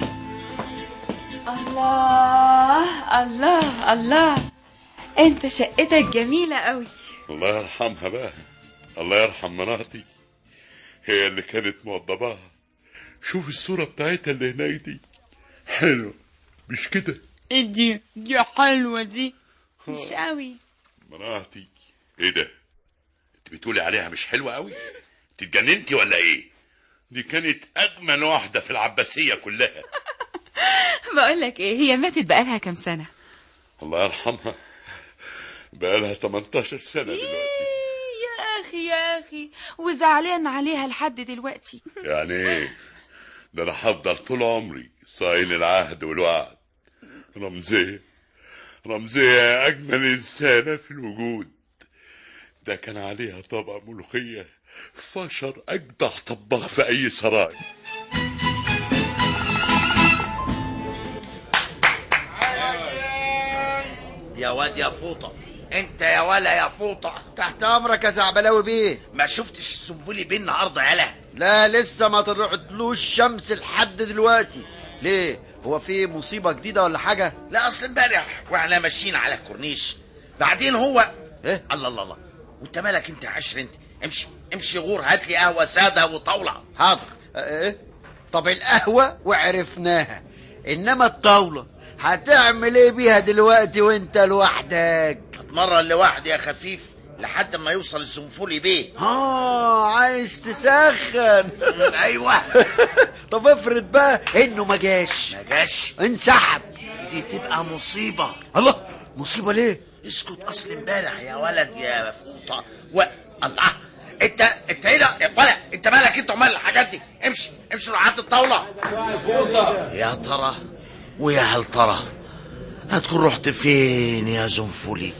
S9: الله الله الله انت شقتك جميلة قوي
S2: الله يرحمها بقى الله يرحم مراتي هي اللي كانت موضباها شوف الصورة بتاعتها اللي هناك دي حلوة مش كده
S9: دي دي حلوة دي مش قوي
S2: مراتي ايه ده انت بتقولي عليها مش حلوة قوي انت اتجننتي ولا ايه دي كانت اجمل واحدة في العباسية كلها
S9: بقول لك ايه هي ماتت بقالها كام سنة
S2: الله يرحمها بقالها 18 سنة دلوقتي
S9: يا اخي يا اخي وزعلان عليها لحد دلوقتي
S2: يعني ايه ده انا هفضل طول عمري صاين العهد والوعد رمزية رمزية أجمل إنسانة في الوجود ده كان عليها طبق ملوخية فشر أجدع طباخ في أي سراي
S3: يا واد يا فوطة انت يا ولا يا فوطة
S4: تحت امرك يا زعبلاوي بيه
S3: ما شفتش السنبولي بيه النهارده يالا
S4: لا لسه ما طلعتلوش شمس لحد دلوقتي ليه هو في مصيبة جديدة ولا حاجة
S3: لا اصل امبارح واحنا ماشيين على الكورنيش بعدين هو
S4: ايه
S3: الله الله الله وانت مالك انت يا عشر انت امشي امشي غور هات لي قهوه ساده وطاوله
S4: حاضر ايه طب القهوة وعرفناها انما الطاولة هتعمل ايه بيها دلوقتي وانت لوحدك
S3: اتمرن لوحدي يا خفيف لحد ما يوصل السنفولي بيه
S4: اه عايز تسخن
S3: مم، ايوه
S4: طب افرض بقى انه ما جاش
S3: ما جاش
S4: انسحب
S3: دي تبقى مصيبه
S4: الله مصيبة ليه
S3: اسكت اصل امبارح يا ولد يا فوطه و الله انت انت ايه ده يا ولا انت مالك انت ومال الحاجات دي امشي امشي روح هات الطاوله يا ترى ويا هل ترى هتكون رحت فين يا زنفولي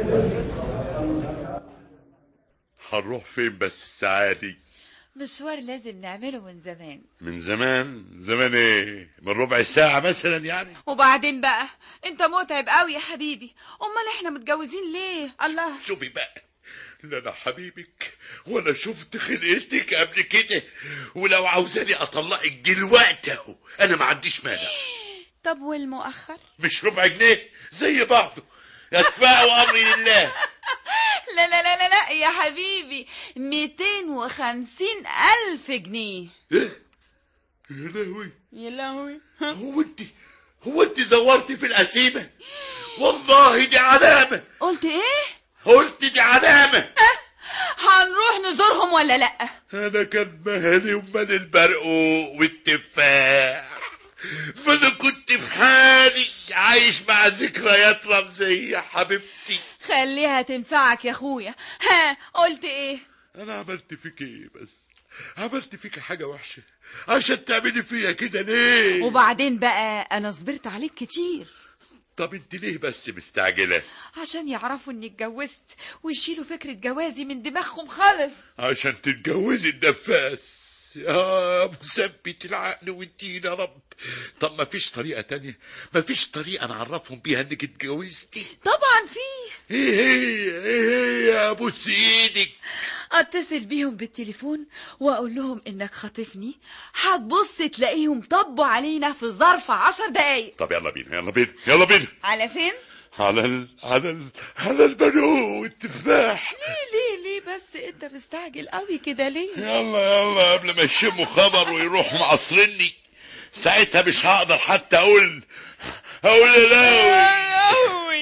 S2: هنروح فين بس الساعة دي
S9: مشوار لازم نعمله من زمان
S2: من زمان زمان ايه من ربع ساعة مثلا يعني
S9: وبعدين بقى انت متعب قوي يا حبيبي امال احنا متجوزين ليه الله
S2: شوفي بقى لا انا حبيبك ولا شفت خلقتك قبل كده ولو عاوزاني اطلقك دلوقتي اهو انا ما عنديش مانع
S9: طب والمؤخر
S2: مش ربع جنيه زي بعضه يكفى وامري لله
S9: لا لا لا لا لا يا حبيبي 250 ألف جنيه
S2: ايه يا لهوي
S9: يا لهوي
S2: هو انت هو انت زورتي في القسيمه والله دي علامه
S9: قلت ايه
S2: قلت دي علامه
S9: هنروح نزورهم ولا لا
S2: انا كان مهلي ومال البرقوق والتفاح فانا كنت في حالي عايش مع ذكريات رمزيه حبيبتي
S9: خليها تنفعك يا اخويا ها قلت ايه
S2: انا عملت فيك ايه بس عملت فيك حاجه وحشه عشان تعملي فيا كده ليه
S9: وبعدين بقى انا صبرت عليك كتير
S2: طب انت ليه بس مستعجله
S9: عشان يعرفوا اني اتجوزت ويشيلوا فكرة جوازي من دماغهم خالص
S2: عشان تتجوزي النفاس يا مثبت العقل والدين يا رب طب ما فيش طريقة تانية ما فيش طريقة نعرفهم بيها انك اتجوزتي
S9: طبعا فيه
S2: ايه هي ايه هي يا ابوس ايدك
S9: اتصل بيهم بالتليفون واقول لهم انك خاطفني هتبص تلاقيهم طبوا علينا في ظرف عشر دقايق
S2: طب يلا بينا يلا بينا يلا بينا
S9: على فين
S2: على ال... على ال... على البنو والتفاح
S9: ليه ليه ليه بس انت مستعجل قوي كده ليه
S2: يلا يلا قبل ما يشموا خبر ويروحوا معصرني ساعتها مش هقدر حتى اقول اقول لا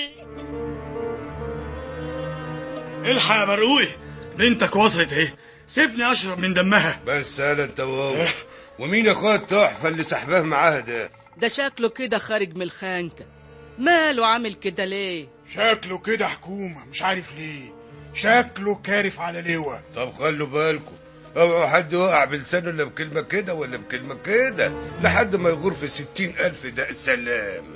S10: الحق يا مرقوقي بنتك وصلت اهي سيبني اشرب من دمها
S11: بس هلا انت وهو ومين يا اخويا التحفه اللي سحباه معاها ده
S12: ده شكله كده خارج من الخانكة ماله عامل كده ليه
S6: شكله كده حكومة مش عارف ليه شكله كارف على لواء
S11: طب خلوا بالكم اوعوا حد يقع بلسانه الا بكلمه كده ولا بكلمه كده لحد ما يغور في ستين الف ده سلام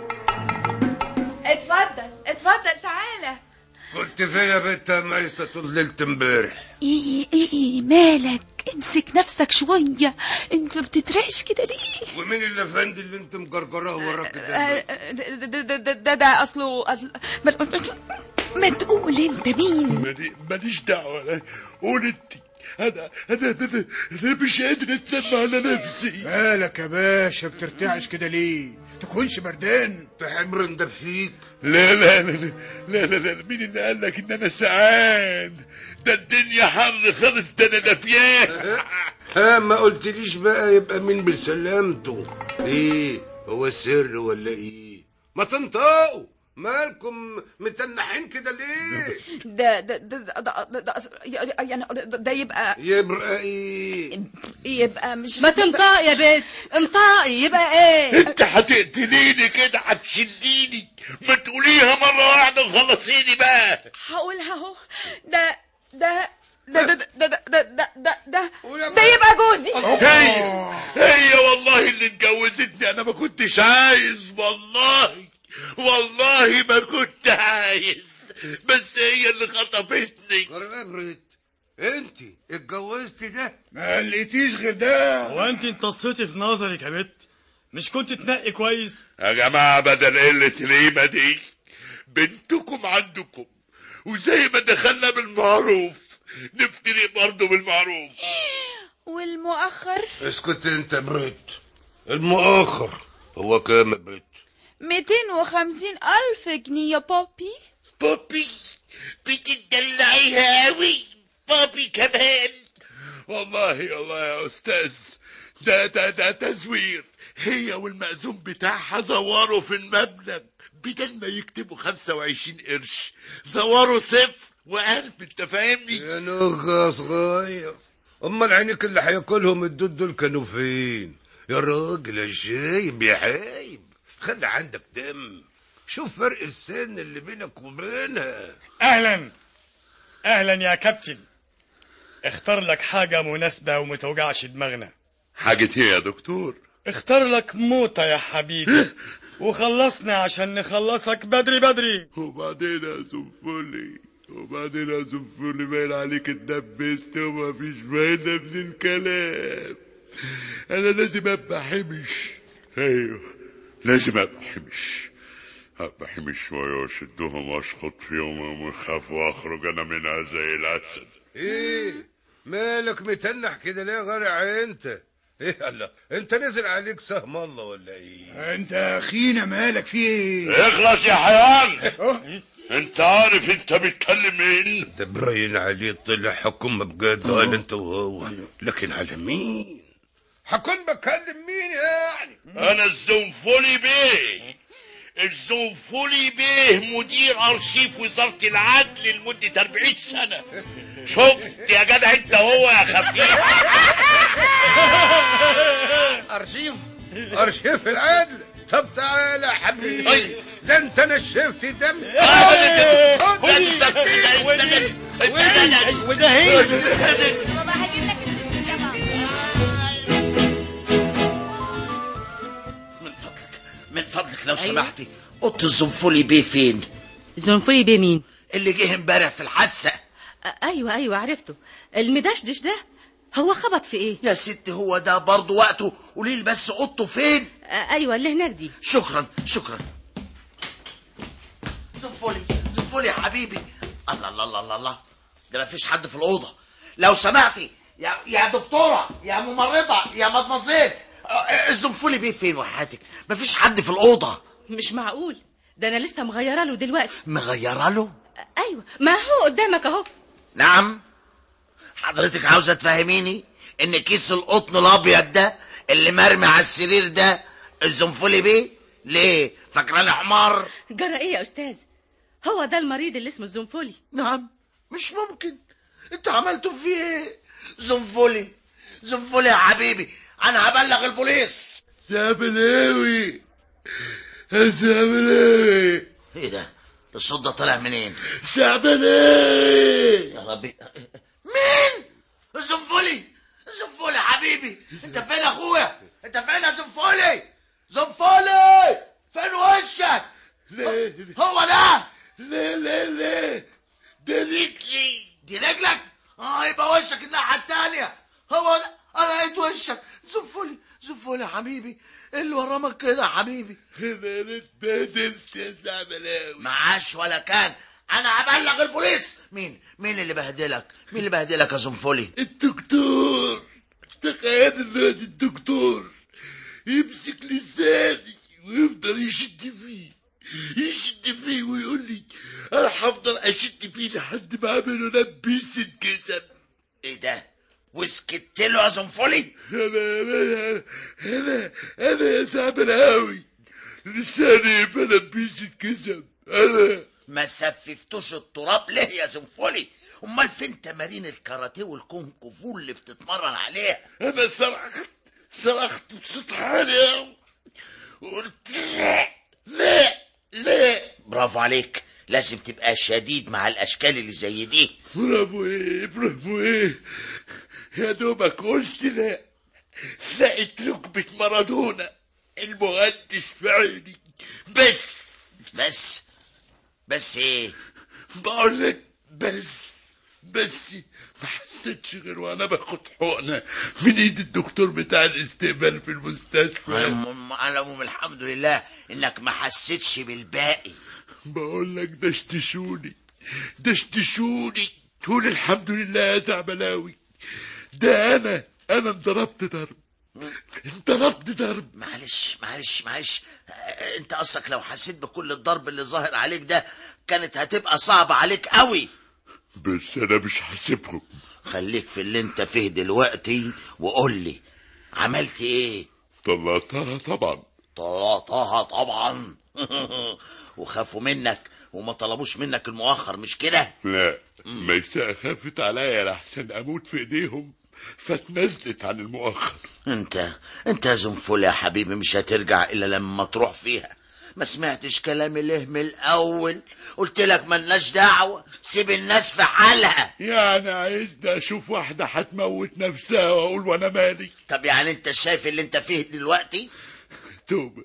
S9: اتفضل اتفضل تعالى
S11: كنت فين يا بنت يا ميسة طول ليلة امبارح
S9: ايه ايه مالك امسك نفسك شوية انت بتترعش كده ليه
S11: ومين الافندي اللي انت مجرجراه وراك ده
S9: آه، ده ده ده, ده, ده اصله أصل- ما, ما- ما تقول انت مين
S2: مالي- ماليش دعوة أنا. قول انت انا انا انا, أنا مش قادر اتسمع على نفسي
S6: مالك يا باشا بترتعش كده ليه تكونش بردان
S11: تحب ندفيك
S2: لا لا لا لا لا لا, لا. مين اللي قال لك ان انا سعان ده الدنيا حر خالص ده انا دافيان
S11: ها ما قلتليش بقى يبقى مين بسلامته ايه هو السر ولا ايه ما تنطقوا مالكم متنحين كده ليه
S9: ده ده ده ده, ده, ده يعني ده, ده يبقى
S11: يبقى ايه
S9: يبقى مش
S12: ما تنطقي يا بنت انطقي يبقى ايه
S2: انت هتقتليني كده هتشديني ما تقوليها مرة واحدة وخلصيني بقى
S9: هقولها اهو ده ده ده ده ده ده ده ده ده ده ده يبقى جوزي
S2: هي هي والله اللي اتجوزتني انا ما كنتش عايز والله والله ما كنت عايز بس هي اللي خطفتني
S11: قربت انت اتجوزت ده
S6: ما لقيتيش غير ده
S10: هو انت انتصيتي في نظرك يا بت مش كنت تنقي كويس
S2: يا جماعة بدل قلة القيمة دي بنتكم عندكم وزي ما دخلنا بالمعروف نفترق برضه بالمعروف
S9: والمؤخر
S11: اسكت انت بريت المؤخر هو كام يا بريت
S9: 250 ألف جنيه يا بابي
S2: بابي بتدلعيها قوي بابي كمان والله والله يا استاذ ده ده ده تزوير هي والمأذون بتاعها زوروا في المبلغ بدل ما يكتبوا 25 قرش زوروا صفر وقلب انت فاهمني
S11: يا نغة صغير امال عينك اللي هياكلهم الدود دول كانوا فين يا راجل يا شايب يا حايب خلي عندك دم شوف فرق السن اللي بينك وبينها
S10: اهلا اهلا يا كابتن اختار لك حاجة مناسبة وما توجعش دماغنا
S2: حاجة ايه يا دكتور
S10: اختار لك موتة يا حبيبي وخلصنا عشان نخلصك بدري بدري
S2: وبعدين يا زنفولي وبعدين يا زنفولي باين عليك اتدبست وما فيش فايدة من الكلام انا لازم ابقى حمش ايوه لازم ابقى حمش بحمي شوية واشدهم واشخط فيهم ويخاف واخرج انا منها زي الاسد
S11: ايه مالك متنح كده ليه غرع انت ايه الله انت نزل عليك سهم الله ولا ايه
S13: انت اخينا مالك في ايه
S2: اخلص يا حيوان انت عارف انت بتكلم مين
S11: ده براين عليه طلع حكومة بجد قال انت وهو لكن على مين حكون بكلم مين يعني
S2: انا الزنفولي بيه الزنفولي بيه مدير ارشيف وزارة العدل لمدة 40 سنة شفت يا جدع انت هو يا خفيف
S11: ارشيف ارشيف العدل طب تعالى يا حبيبي ده انت نشفت دم
S6: وده هي
S14: بابا هجيب لك الست الجامعة
S3: من فضلك من فضلك لو سمحتي اوضه الزنفولي بيه فين
S12: زنفري بيه مين
S3: اللي جه امبارح في الحادثه
S12: أ- ايوه ايوه عرفته المدشدش ده هو خبط في ايه
S3: يا ست هو ده برضه وقته قولي لي بس اوضته فين
S12: أ- ايوه اللي هناك دي
S3: شكرا شكرا زنفولي زنفولي يا حبيبي الله الله الله الله, الله. ده مفيش حد في الاوضه لو سمعتي يا يا دكتوره يا ممرضه يا مدمزيل الزنفولي بيه فين وحياتك مفيش حد في الاوضه
S12: مش معقول ده انا لسه مغيره له دلوقتي
S3: مغيره له
S12: أ- ايوه ما هو قدامك اهو
S3: نعم حضرتك عاوزه تفهميني ان كيس القطن الابيض ده اللي مرمي على السرير ده الزنفولي بيه ليه فاكراني حمار
S12: جرى ايه يا استاذ هو ده المريض اللي اسمه الزنفولي
S3: نعم مش ممكن انت عملتوا فيه ايه زنفولي زنفولي يا حبيبي انا هبلغ البوليس
S2: زابلاوي يا زابلاوي
S3: ايه ده الصوت ده طالع منين
S2: زابلاوي
S3: يا ربي مين الزنفولي الزنفولي يا حبيبي انت فين يا اخويا انت فين يا زنفولي زنفولي فين وشك
S2: ليه
S3: هو ده
S2: ليه ليه ليه ده رجلي
S3: دي رجلك اه يبقى وشك الناحيه التانيه هو ده انا لقيت وشك زنفولي زنفولي يا حبيبي ايه اللي ورمك كده يا حبيبي
S2: انا اتبهدلت يا زابلاوي
S3: معاش ولا كان انا هبلغ البوليس مين مين اللي بهدلك مين اللي بهدلك يا زنفولي
S2: الدكتور تخيل ان الدكتور يمسك لساني ويفضل يشد فيه يشد فيه ويقول لي انا هفضل اشد فيه لحد ما اعمله لبيس الجسم
S3: ايه ده وسكت له يا زنفولي
S2: انا انا انا انا يا زعبلاوي لساني بلبيس الجسم انا
S3: ما سففتوش التراب ليه يا زنفولي امال فين تمارين الكاراتيه والكونغ فو اللي بتتمرن عليها
S2: انا صرخت صرخت بصوت عالي أوي. وقلت لا لا لا
S3: برافو عليك لازم تبقى شديد مع الاشكال اللي زي دي
S2: برافو ايه برافو ايه يا دوبك قلت لا لقيت ركبة مارادونا المهندس في عيني بس
S3: بس بس ايه
S2: بقول لك بس بس ما حسيتش غير وانا باخد حقنه من ايد الدكتور بتاع الاستقبال في المستشفى
S3: الم- على العموم الحمد لله انك ما حسيتش بالباقي
S2: بقول لك دشتشوني دشتشوني تقول الحمد لله يا زعبلاوي ده انا انا انضربت ضرب انضربت ضرب
S3: معلش معلش معلش آه، انت اصلك لو حسيت بكل الضرب اللي ظاهر عليك ده كانت هتبقى صعبة عليك قوي
S2: بس انا مش حاسبهم
S3: خليك في اللي انت فيه دلوقتي وقول لي عملت ايه
S2: طلعتها طبعا
S3: طلعتها طبعا وخافوا منك وما طلبوش منك المؤخر مش كده
S2: لا ميساء خافت عليا لحسن اموت في ايديهم فاتنزلت عن المؤخر
S3: انت انت يا زنفول يا حبيبي مش هترجع الا لما تروح فيها ما سمعتش كلامي ليه من الاول قلت لك ملناش دعوه سيب الناس في حالها
S2: يعني عايزني اشوف واحده هتموت نفسها واقول وانا مالي
S3: طب يعني انت شايف اللي انت فيه دلوقتي
S2: توبه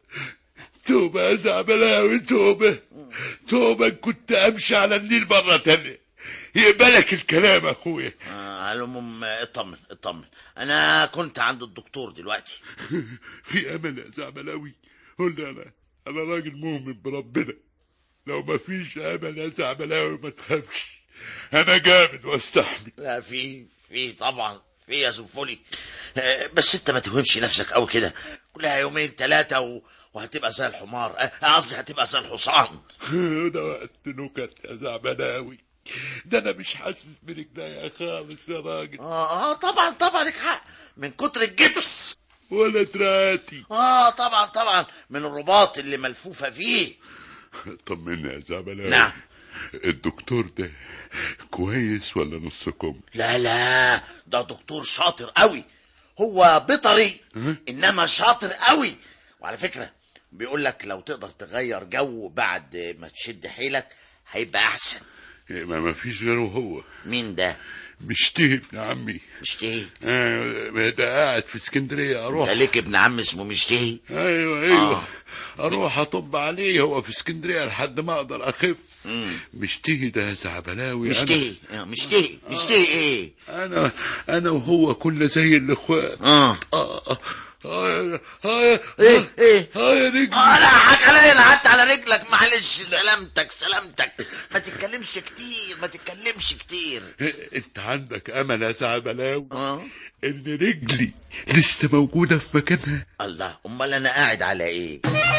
S2: توبه يا زعبلاوي توبه توبه كنت امشي على النيل مره تانية يقبلك الكلام اخويا
S3: آه على العموم آه، اطمن اطمن انا كنت عند الدكتور دلوقتي
S2: في امل يا زعبلاوي قول لي انا
S7: انا راجل مؤمن بربنا لو ما فيش امل يا زعبلاوي ما تخافش انا جامد واستحمل
S3: لا في في طبعا في يا زنفولي آه، بس انت ما توهمش نفسك قوي كده كلها يومين ثلاثة و... وهتبقى زي الحمار آه، قصدي هتبقى زي الحصان
S7: ده وقت نكت يا زعبلاوي ده انا مش حاسس برجليا خالص يا راجل
S3: اه اه طبعا طبعا لك حق من كتر الجبس
S7: ولا تراتي
S3: اه طبعا طبعا من الرباط اللي ملفوفة فيه
S7: طمني يا زعبلاوي
S3: نعم.
S7: الدكتور ده كويس ولا نص كم
S3: لا لا ده دكتور شاطر قوي هو بيطري انما شاطر قوي وعلى فكرة بيقول لك لو تقدر تغير جو بعد ما تشد حيلك هيبقى احسن
S7: ما ما فيش غيره هو
S3: مين ده
S7: مشتهي ابن عمي
S3: مشتهي
S7: آه ده قاعد في اسكندريه اروح
S3: انت ليك ابن عم اسمه مشتهي
S7: ايوه ايوه
S3: آه.
S7: اروح اطب عليه هو في اسكندريه لحد ما اقدر اخف مشتهي ده يا زعبلاوي أنا-
S3: مشتهي آه، مشتهي مشتهي ايه
S7: انا انا وهو كنا زي الاخوات
S3: اه
S7: اه اه اه
S3: ايه ايه
S7: اه يا رجلي
S3: اه لا حك عليا انا قعدت على رجلك معلش سلامتك سلامتك ما تتكلمش كتير ما تتكلمش كتير
S7: انت عندك امل يا زعبلاوي
S3: اه
S7: ان رجلي لسه موجوده في مكانها
S3: الله امال انا قاعد على ايه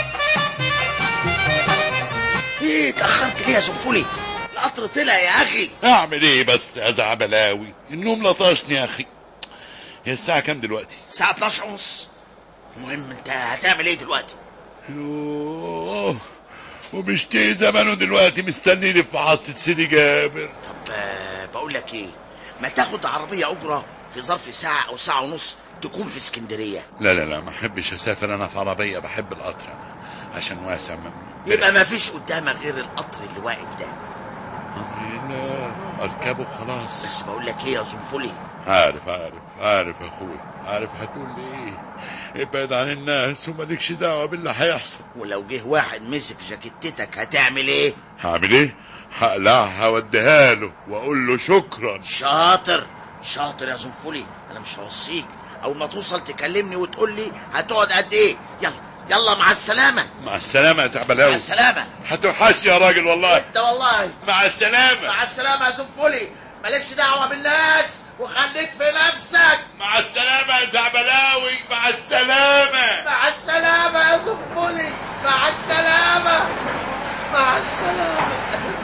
S3: ايه اتاخرت ليه يا سنفولي القطر طلع يا اخي
S7: اعمل ايه بس يا زعبلاوي النوم لطشني يا اخي هي الساعه كام دلوقتي
S3: الساعه 12 ونص المهم انت هتعمل ايه دلوقتي
S7: يوه ومشتهي زمانه دلوقتي مستنيني في محطة سيدي جابر
S3: طب آه، بقول لك ايه ما تاخد عربيه اجره في ظرف ساعه او ساعه ونص تكون في اسكندريه
S7: لا لا لا ما احبش اسافر انا في عربية بحب القطر انا عشان واسع من
S3: يبقى ما فيش قدامك غير القطر اللي واقف ده
S7: امر الله اركبه خلاص
S3: بس بقول لك ايه يا زنفولي
S7: عارف عارف عارف يا اخوي عارف هتقول لي ايه ابعد عن الناس ومالكش دعوة باللي هيحصل
S3: ولو جه واحد مسك جاكيتتك هتعمل ايه
S7: هعمل ايه هقلعها واديها له واقول له شكرا
S3: شاطر شاطر يا زنفولي انا مش هوصيك اول ما توصل تكلمني وتقول لي هتقعد قد ايه يلا يلا مع السلامه
S7: مع السلامة يا زعبلاوي
S3: مع السلامه
S7: هتوحشني يا راجل والله
S3: انت والله
S7: مع السلامة
S3: مع السلامه يا زنفولي مالكش دعوه بالناس وخليك في نفسك
S7: مع السلامة يا زعبلاوي مع السلامة
S3: مع السلامه يا زنفولي مع السلامه مع السلامه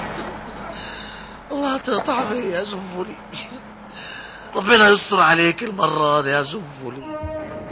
S3: الله تقطع بيا يا زنفولي ربنا يستر عليك المره دي يا زنفولي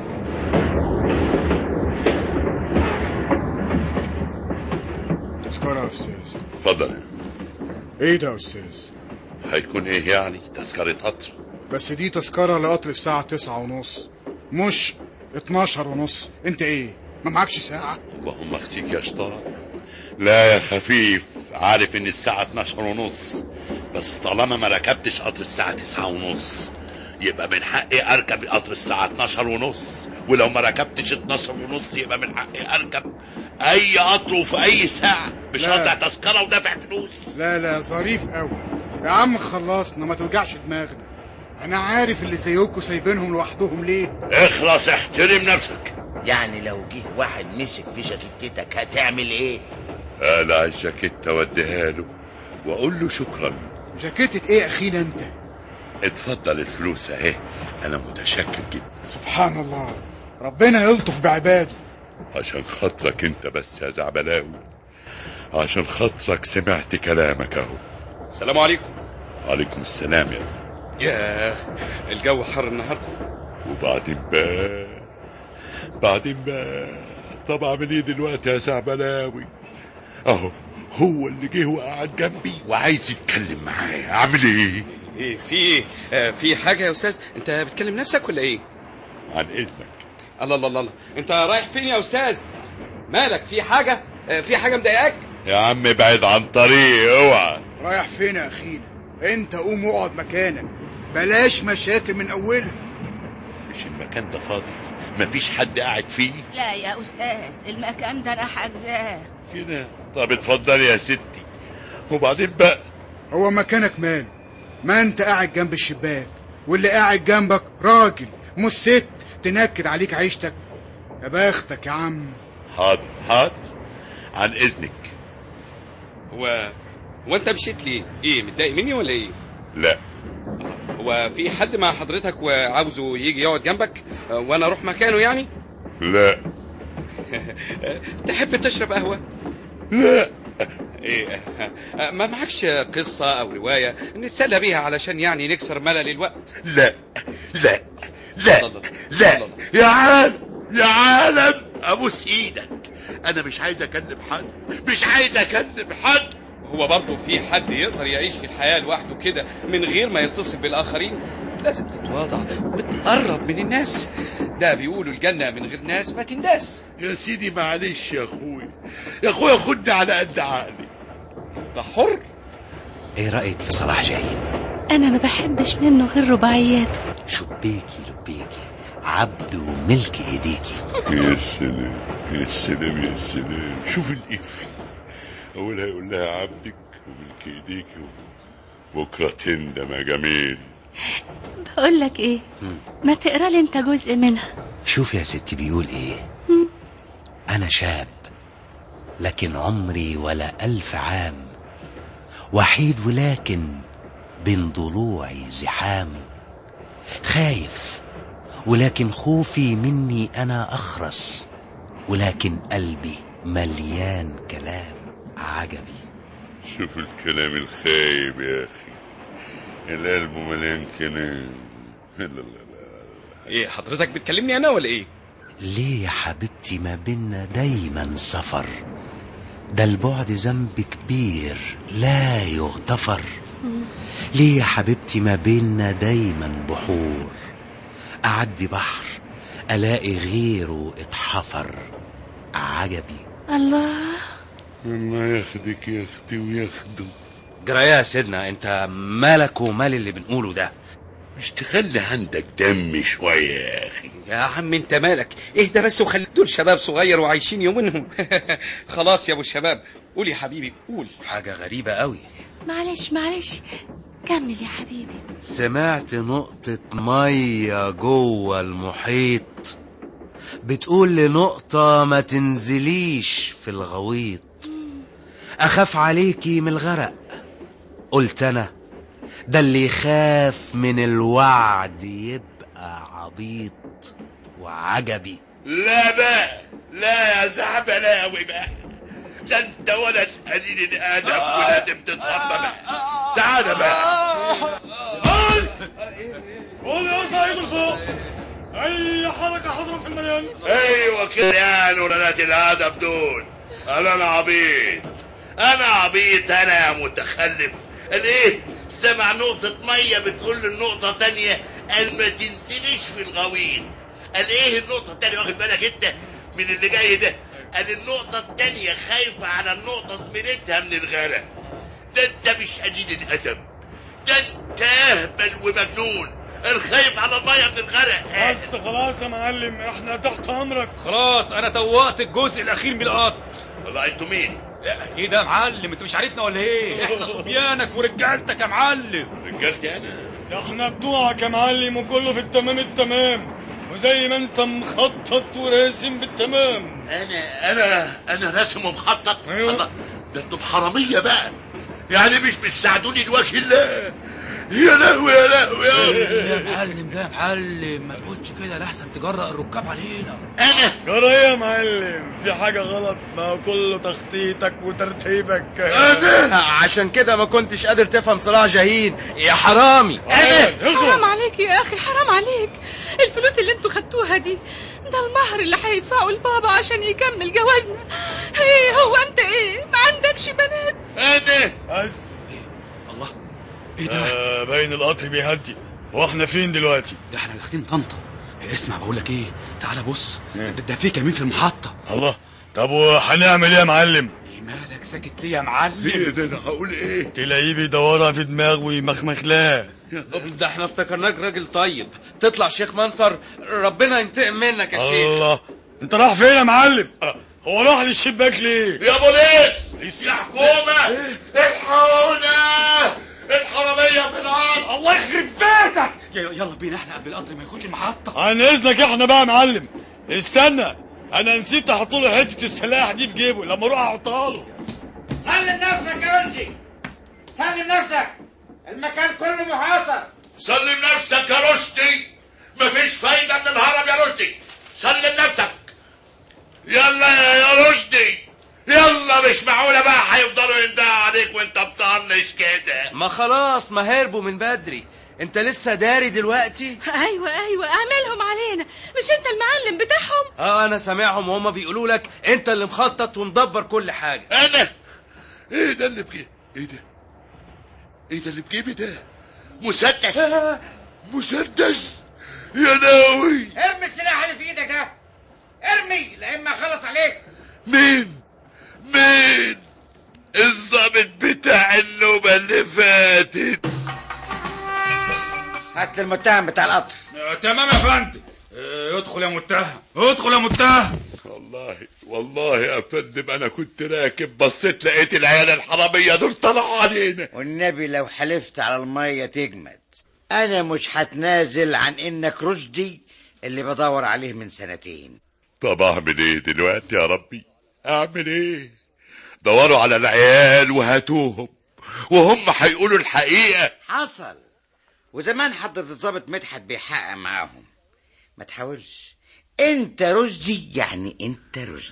S13: تذكرة يا أستاذ
S7: اتفضل
S13: إيه ده يا أستاذ
S7: هيكون ايه يعني تذكرة قطر
S13: بس دي تذكرة لقطر الساعة تسعة ونص مش اتناشر ونص أنت إيه ما معكش ساعة
S7: اللهم اخزيك يا شيطان لا يا خفيف عارف ان الساعة 12 ونص بس طالما ما ركبتش قطر الساعة 9 ونص يبقى من حقي اركب قطر الساعة 12 ونص ولو ما ركبتش 12 ونص يبقى من حقي اركب اي قطر وفي اي ساعة مش
S13: لا.
S7: قاطع تذكرة ودافع فلوس
S13: لا لا ظريف قوي يا عم خلصنا ما توجعش دماغنا أنا عارف اللي زيكم سايبينهم لوحدهم ليه
S7: اخلص احترم نفسك
S3: يعني لو جه واحد مسك في جاكيتتك هتعمل ايه
S7: قلع الجاكيتة واديها له واقول له شكرا
S13: جاكيتة إيه أخينا أنت
S7: اتفضل الفلوس اهي انا متشكر جدا
S13: سبحان الله ربنا يلطف بعباده
S7: عشان خاطرك انت بس يا زعبلاوي عشان خاطرك سمعت كلامك اهو
S8: السلام عليكم
S7: عليكم السلام يا
S8: ياه الجو حر النهارده
S7: وبعدين بقى بعدين بقى طب اعمل ايه دلوقتي يا زعبلاوي اهو هو اللي جه وقعد جنبي وعايز يتكلم معايا اعمل ايه
S8: ايه في ايه آه في حاجه يا استاذ انت بتكلم نفسك ولا ايه
S7: عن اذنك
S8: الله الله الله الله. انت رايح فين يا استاذ مالك في حاجه آه في حاجه مضايقاك
S7: يا عم ابعد عن طريقي اوعى
S13: رايح فين يا أخينا أنت قوم اقعد مكانك بلاش مشاكل من أولها
S7: مش المكان ده فاضي مفيش حد قاعد فيه
S14: لا يا أستاذ المكان ده أنا حاجزاه
S7: كده طب اتفضلي يا ستي وبعدين بقى
S13: هو مكانك ماله ما انت قاعد جنب الشباك واللي قاعد جنبك راجل مش ست تنكد عليك عيشتك يا بختك يا عم
S7: حاضر حاضر
S2: عن اذنك
S8: هو هو انت مشيت ليه ايه متضايق مني ولا ايه
S2: لا
S8: هو في حد مع حضرتك وعاوزه يجي يقعد جنبك آه، وانا اروح مكانه يعني
S2: لا
S8: تحب تشرب قهوه
S2: لا
S8: ايه آه، ما معكش قصه او روايه نتسلى بيها علشان يعني نكسر ملل الوقت
S2: لا لا لا لا يا عالم يا عالم ابوس ايدك انا مش عايز اكلم حد مش عايز اكلم حد
S8: هو برضه في حد يقدر يعيش في الحياه لوحده كده من غير ما يتصل بالاخرين لازم تتواضع وتقرب من الناس ده بيقولوا الجنه من غير ناس ما تنداس
S2: يا سيدي معلش يا اخوي يا اخويا خدني على قد عقلي
S8: ده حر
S15: ايه رأيك في صلاح جاهين
S16: أنا ما بحبش منه غير رباعياته
S15: شبيكي لبيكي عبد وملك ايديكي
S2: يا سلام يا سلام يا سلام شوف القفل اولها يقول لها عبدك وملك ايديك بكره تندم يا جميل
S16: بقول لك إيه ما تقرا لي أنت جزء منها
S15: شوف يا ستي بيقول ايه انا شاب لكن عمري ولا الف عام وحيد ولكن بين ضلوعي زحام خايف ولكن خوفي مني انا اخرس ولكن قلبي مليان كلام عجبي
S2: شوف الكلام الخايب يا اخي القلب مليان كلام لا لا لا
S8: ايه حضرتك بتكلمني انا ولا ايه
S15: ليه يا حبيبتي ما بينا دايما سفر ده البعد ذنب كبير لا يغتفر ليه يا حبيبتي ما بينا دايما بحور أعدي بحر ألاقي غيره اتحفر عجبي
S16: الله
S2: الله ياخدك يا اختي وياخده
S15: جرى يا سيدنا انت مالك ومال اللي بنقوله ده
S2: مش تخلي عندك دم شويه يا اخي
S8: يا عم انت مالك اهدى بس وخلي دول شباب صغير وعايشين يومينهم خلاص يا ابو الشباب قول يا حبيبي قول
S15: حاجة غريبة قوي
S16: معلش معلش كمل يا حبيبي
S15: سمعت نقطة مية جوه المحيط بتقول لنقطة ما تنزليش في الغويط أخاف عليكي من الغرق قلت أنا ده اللي يخاف من الوعد يبقى عبيط وعجبي
S2: لا بقى لا يا زعبلاوي بقى ده انت ولد قليل الادب ولازم تتربى بقى تعال بقى
S10: بس قول يا سعيد الفوق اي حركه حضره في المليان
S2: ايوه كده يا ولاد الادب دول قال انا عبيط انا عبيط انا يا متخلف الايه سمع نقطة مية بتقول للنقطة تانية قال ما تنسينيش في الغويط قال ايه النقطة التانية واخد بالك انت من اللي جاي ده قال النقطة التانية خايفة على النقطة زميلتها من الغرق ده انت مش قليل الادب ده انت اهبل ومجنون الخايف على المية من الغرق
S10: بس خلاص يا معلم احنا تحت امرك
S5: خلاص انا توقت الجزء الاخير من القط
S2: والله انتوا مين
S5: لا ايه ده يا معلم انت مش عارفنا ولا ايه احنا صبيانك ورجالتك يا معلم
S2: رجالتي انا
S10: ده احنا بتوعك يا معلم وكله في التمام التمام وزي ما انت مخطط وراسم بالتمام
S2: انا انا انا راسم ومخطط
S10: أيوة.
S2: الله ده انتم حراميه بقى يعني مش بتساعدوني لوجه الله يا لهوي يا لهوي
S5: يا
S2: يا
S5: معلم ده يا معلم ما تقولش كده لحسن تجرأ الركاب علينا
S2: انا
S10: جرى ايه يا معلم في حاجه غلط ما هو كله تخطيطك وترتيبك
S2: انا
S15: عشان كده ما كنتش قادر تفهم صلاح جاهين يا حرامي
S2: انا
S16: حرام عليك يا أخي حرام عليك الفلوس اللي انتوا خدتوها دي ده المهر اللي هيدفعه البابا عشان يكمل جوازنا ايه هو انت ايه ما عندكش بنات
S2: انا
S10: بس
S5: الله ايه ده
S10: آه باين القطر بيهدي واحنا فين دلوقتي
S5: ده احنا داخلين طنطا اسمع بقول لك ايه تعالى بص ده, ده في كمين في المحطه
S10: الله طب وهنعمل ايه يا معلم
S5: ايه مالك ساكت ليه يا معلم
S2: ايه ده انا هقول ايه
S10: تلاقيه بيدورها في دماغه ويمخمخ لها
S15: ده احنا افتكرناك راجل طيب تطلع شيخ منصر ربنا ينتقم منك يا شيخ
S10: الله انت رايح فين يا معلم هو راح للشباك ليه
S2: يا بوليس يا حكومه الحقونا الحراميه في الارض
S5: الله يخرب بيتك يلا يلا بينا احنا قبل القطر ما يخش المحطه
S10: عن اذنك احنا بقى يا معلم استنى انا نسيت احط له حته السلاح دي في جيبه لما اروح احطها له
S17: سلم نفسك يا رشدي سلم نفسك المكان كله محاصر
S2: سلم نفسك يا رشدي مفيش فايدة من الهرب يا رشدي سلم نفسك يلا يا رشدي يلا مش معقولة بقى هيفضلوا يندهوا عليك وانت بتطنش كده
S15: ما خلاص ما هربوا من بدري انت لسه داري دلوقتي
S16: ايوه ايوه اعملهم علينا مش انت المعلم بتاعهم
S15: اه انا سامعهم وهما بيقولوا لك انت اللي مخطط ومدبر كل حاجه
S2: انا ايه ده اللي بجيبي ايه ده ايه ده اللي بجيبي ده مسدس مسدس يا ناوي
S17: ارمي السلاح اللي في ايدك ده ارمي لا اما اخلص عليك
S2: مين مين الظابط بتاع النوبة اللي فاتت
S17: هات لي المتهم بتاع القطر
S5: آه، تمام يا فندم آه، ادخل يا متهم ادخل يا متهم
S2: والله والله يا فندم انا كنت راكب بصيت لقيت العيال الحرامية دول طلعوا علينا
S17: والنبي لو حلفت على المية تجمد انا مش هتنازل عن انك رشدي اللي بدور عليه من سنتين
S2: طب اعمل ايه دلوقتي يا ربي اعمل ايه دوروا على العيال وهاتوهم وهم هيقولوا الحقيقة
S17: حصل وزمان حضرة الضابط مدحت بيحقق معاهم ما تحاولش انت رشدي يعني انت رشدي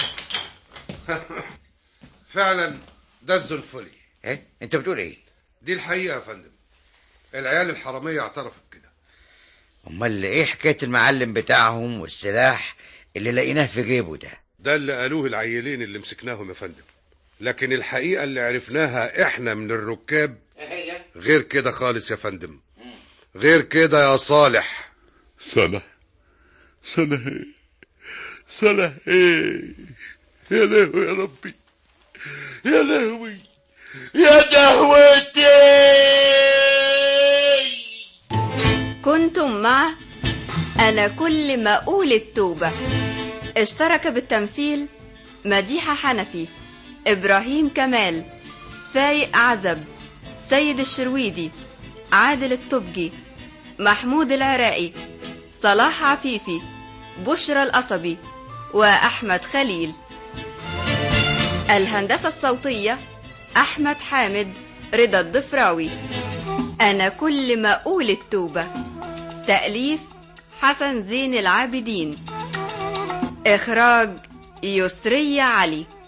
S11: فعلا ده الزنفلي
S17: ايه انت بتقول ايه
S11: دي الحقيقه يا فندم العيال الحراميه اعترفت كده
S17: امال ايه حكايه المعلم بتاعهم والسلاح اللي لقيناه في جيبه ده
S11: ده اللي قالوه العيلين اللي مسكناهم يا فندم لكن الحقيقه اللي عرفناها احنا من الركاب غير كده خالص يا فندم غير كده يا صالح
S2: صالح صالح ايه صالح ايه يا لهوي يا ربي يا لهوي يا دهوتي
S1: كنتم مع أنا كل ما أقول التوبة اشترك بالتمثيل مديحة حنفي إبراهيم كمال فايق عزب سيد الشرويدي عادل الطبجي محمود العراقي صلاح عفيفي بشرى القصبي وأحمد خليل الهندسة الصوتية أحمد حامد رضا الضفراوي أنا كل ما أقول التوبة تأليف حسن زين العابدين إخراج يسرية علي